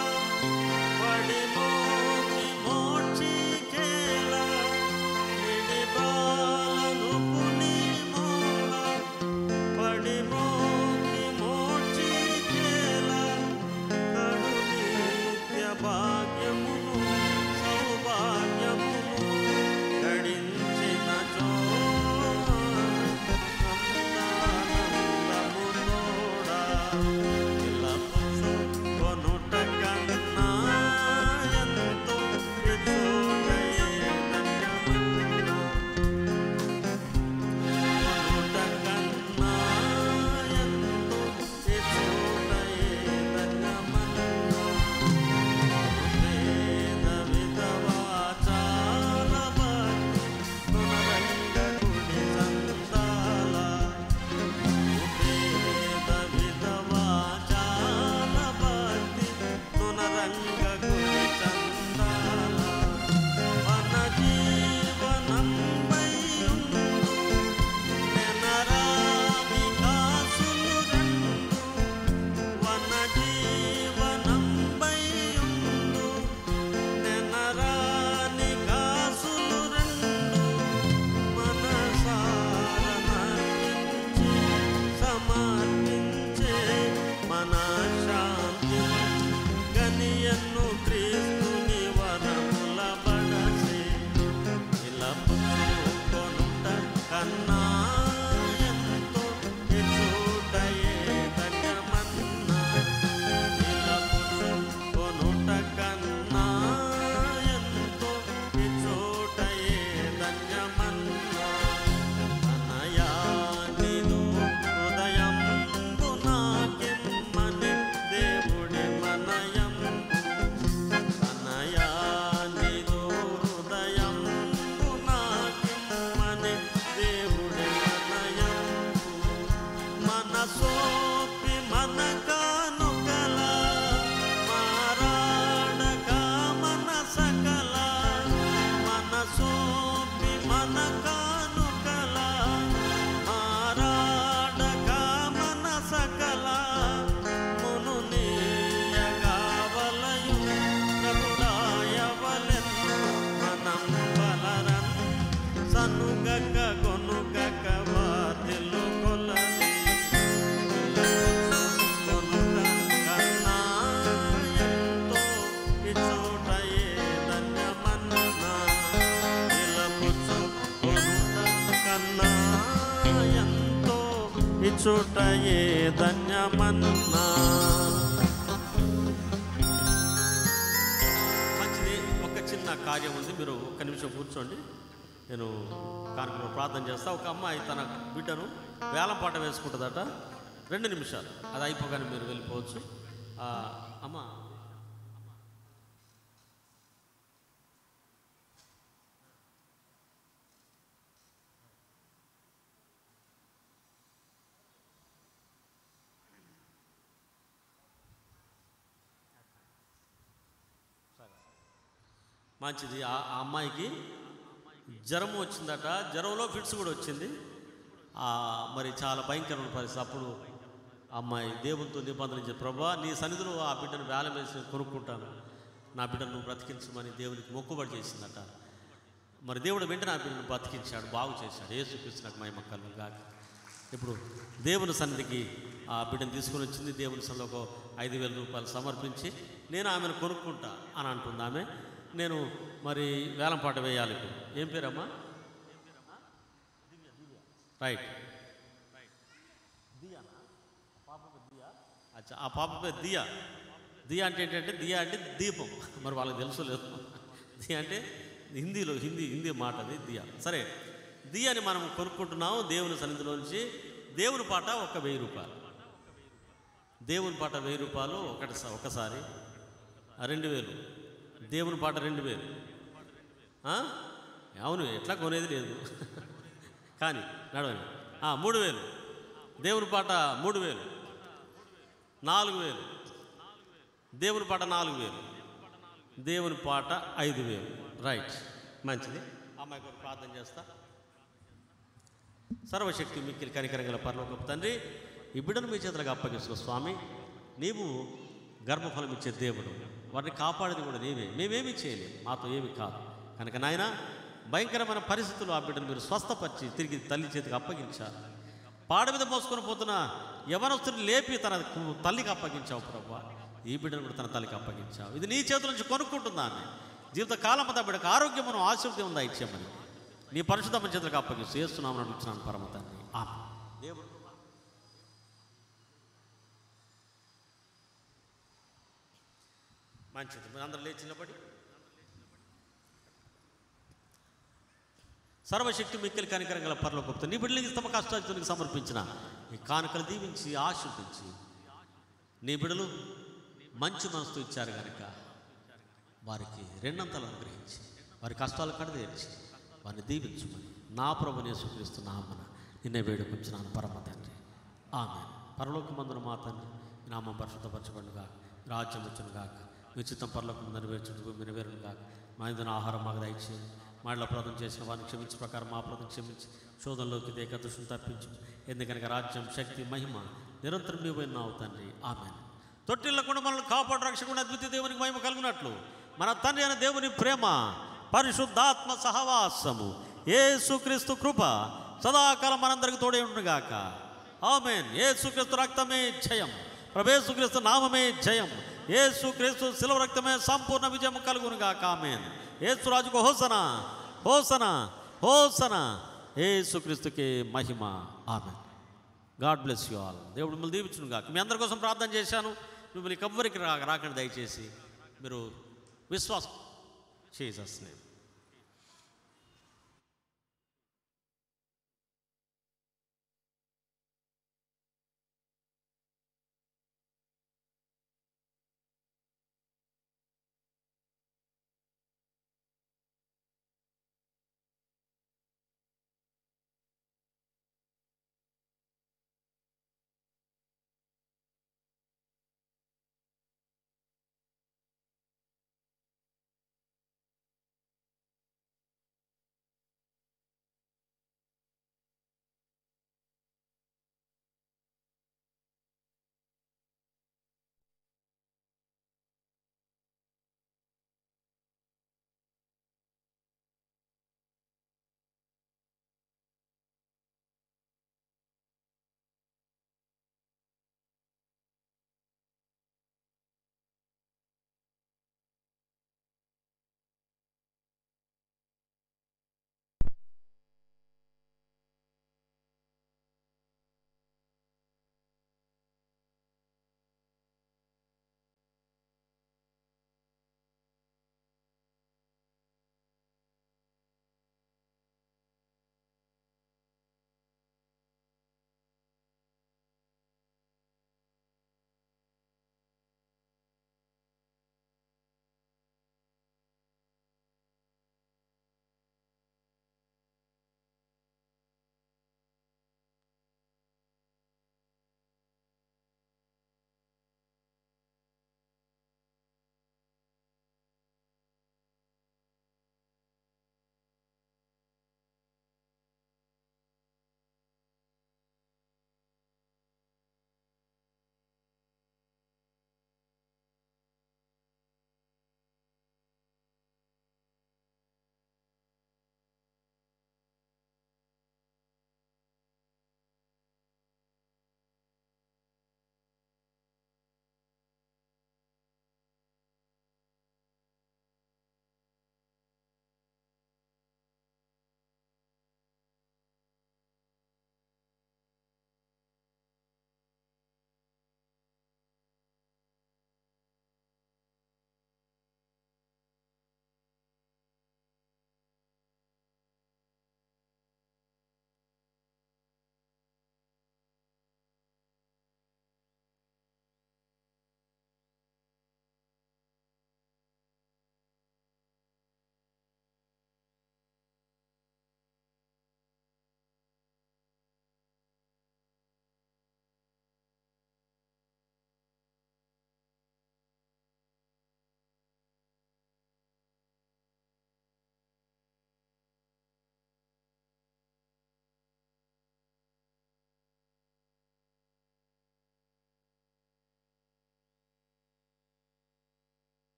Speaker 8: కన్నా ఎంతో ఇచ్చుటయే ధన్యమన్నా కొనుట కన్నా ఎంతో ఇచ్చుటయే ధన్యమన్నా అనయా నిను హృదయం నాకిమ్మని దేవుడి మనయం అనయా నిను హృదయం నాకిమ్మని దేవుడి మనయం మనసోపి మన కానుకల మారాడక మన సకల మనసోపి మన కానుకల మారాడక మన సకల మును నీయగావలయు ప్రభుడాయవలెన్ మనం బలరన్ సనుగక గొనుగక వాతిల్లు కొలది కొనుట కన్నా ఎంతో ఇచ్చోటయే ధన్యమన్నా నిలపుచ్చు కొనుట కన్నా ఎంతో ఇచ్చుటయే ధన్యమన్నా మంచిది ఒక చిన్న కార్యం ఉంది మీరు ఒక్క నిమిషం కూర్చోండి నేను కానుకలో ప్రార్థన చేస్తా ఒక అమ్మాయి తన బిడ్డను వేలం పాట వేసుకుంటుందట రెండు నిమిషాలు అది అయిపోగానే మీరు వెళ్ళిపోవచ్చు ఆ, అమ్మ మంచిది ఆ ఆ అమ్మాయికి జ్వరం వచ్చిందట జ్వరంలో ఫిట్స్ కూడా వచ్చింది ఆ, మరి చాలా భయంకరమైన పరిస్థితి అప్పుడు ఆ అమ్మాయి దేవునితో నిబంధన ఇచ్చారు ప్రభా నీ సన్నిధిలో ఆ బిడ్డను వేలం వేసి కొనుక్కుంటాను నా బిడ్డను నువ్వు బ్రతికించమని దేవునికి మొక్కుబడి చేసిందట మరి దేవుడు వెంటనే ఆ బిడ్డను బ్రతికించాడు బాగు చేశాడు ఏసుక్రీస్తు నాకు మహిమ కలుగు కాక ఇప్పుడు దేవుని సన్నిధికి ఆ బిడ్డను తీసుకొని వచ్చింది దేవుని సన్నిధిలో ఒక ఐదు వేల రూపాయలు సమర్పించి నేను ఆమెను కొనుక్కుంటా అని అంటుంది ఆమె నేను మరి వేలం పాట వేయాలి ఇప్పుడు ఏం పేరమ్మా రైట్ అచ్చా ఆ పాప పేరు దియా దియా అంటే ఏంటంటే దియా అంటే దీపం మరి వాళ్ళకి తెలుసు లేదు దియా అంటే హిందీలో హిందీ హిందీ మాట అది దియా సరే దియాని మనం కొనుక్కుంటున్నాం దేవుని సన్నిధిలోంచి దేవుని పాట ఒక వెయ్యి రూపాయలు దేవుని పాట వెయ్యి రూపాయలు ఒకటి ఒకసారి ఆ రెండు వేలు దేవుని పాట రెండు వేలు ఆ? అవును ఎట్లా కొనేది లేదు కానీ నడవని ఆ, మూడు వేలు దేవుని పాట మూడు వేలు నాలుగు వేలు దేవుని పాట నాలుగు వేలు దేవుని పాట ఐదు వేలు రైట్ మంచిది అమ్మాయి కొరకు ప్రార్థన చేస్తా సర్వశక్తి మిక్కిలి కనికరంగల పరలోకపు తండ్రి ఈ బిడ్డను మీ చేతులకు అప్పగిస్తున్న స్వామి నీవు గర్భఫలం ఇచ్చే దేవుడు వారిని కాపాడేది కూడా నీవే మేమేమీ చేయలేం మాతో ఏమి కాదు కనుక నాయన భయంకరమైన పరిస్థితులు ఆ బిడ్డను మీరు స్వస్థపరిచి తిరిగి తల్లి చేతికి అప్పగించారు పాడ మీద మోసుకొని పోతున్న యవనస్తుని లేపి తన కు- తల్లికి అప్పగించావు ప్రభా ఈ బిడ్డను కూడా తన తల్లికి అప్పగించావు ఇది నీ చేతుల నుంచి కొనుక్కుంటుందాన్ని జీవిత కాలం అంతా బిడ్డకు ఆరోగ్యమును ఆశీర్వదం ఉందా ఇచ్చామని నీ పరిశుద్ధమైన చేతులకు అప్పగిస్తూ చేస్తున్నామని అడుగుతున్నాను పరమ తండ్రి ఆమె దేవుడు మంచిది మీరు అందరూ లేచి నిలబడి సర్వశక్తి మిక్కిలి కనికరం గల పరలో గొప్ప నీ బిడ్డలకి తమ కష్టానికి సమర్పించిన ఈ కానుకలు దీవించి ఆశీర్వదించి నీ బిడ్డలు మంచి మనసుతో ఇచ్చారు కనుక వారికి రెండంతలు అనుగ్రహించి వారి కష్టాలు కడదేర్చి వారిని దీవించుమని నా ప్రభుని యేసుక్రీస్తు నామన నిన్నే వేడుకొంచున్నాను పరమ తండ్రి ఆమె పరలోకమందున మా తండ్రి మీ నామం పరిశుద్ధపరచబడుగా రాజ్యం వచ్చును గాక విచిత్తం పరలోకం నెరవేర్చుడు భూమి నెరవేరును గాక మా ఇందున ఆహారం మాకు దయచేయండి మా ఇళ్ళ అపరాధం చేసిన వారిని క్షమించే ప్రకారం మా అపరాధం క్షమించి శోధంలోకి దేక దృష్టిని తప్పించు ఎందుకనగా రాజ్యం శక్తి మహిమ నిరంతరం నీవు ఉన్నావు తండ్రి ఆమె తొట్టిళ్ళ కూడా మనల్ని కాపాడు రక్షకుండా అద్వితీయ దేవునికి మహిమ కలుగునట్లు మన తండ్రి అయిన దేవుని ప్రేమ పరిశుద్ధాత్మ సహవాసము యేసుక్రీస్తు కృప సదాకాలం మనందరికి తోడే ఉండుగాక ఆమెన్ యేసుక్రీస్తు రక్తమే జయం ప్రభేసుక్రీస్తు నామమే జయం యేసుక్రీస్తు శిలవ రక్తమే సంపూర్ణ విజయం కలుగునుగాక ఆమెన్ యేసు రాజుకు హోసన హోసన హోసన యేసుక్రీస్తుకే మహిమ ఆమె గాడ్ బ్లెస్ యు ఆల్ దేవుడు మిమ్మల్ని దీవించును గాక మీ అందరి కోసం ప్రార్థన చేశాను మిమ్మల్ని ఎవ్వరికి రా రాకండి దయచేసి మీరు విశ్వాసం చేసేస్తున్నాయి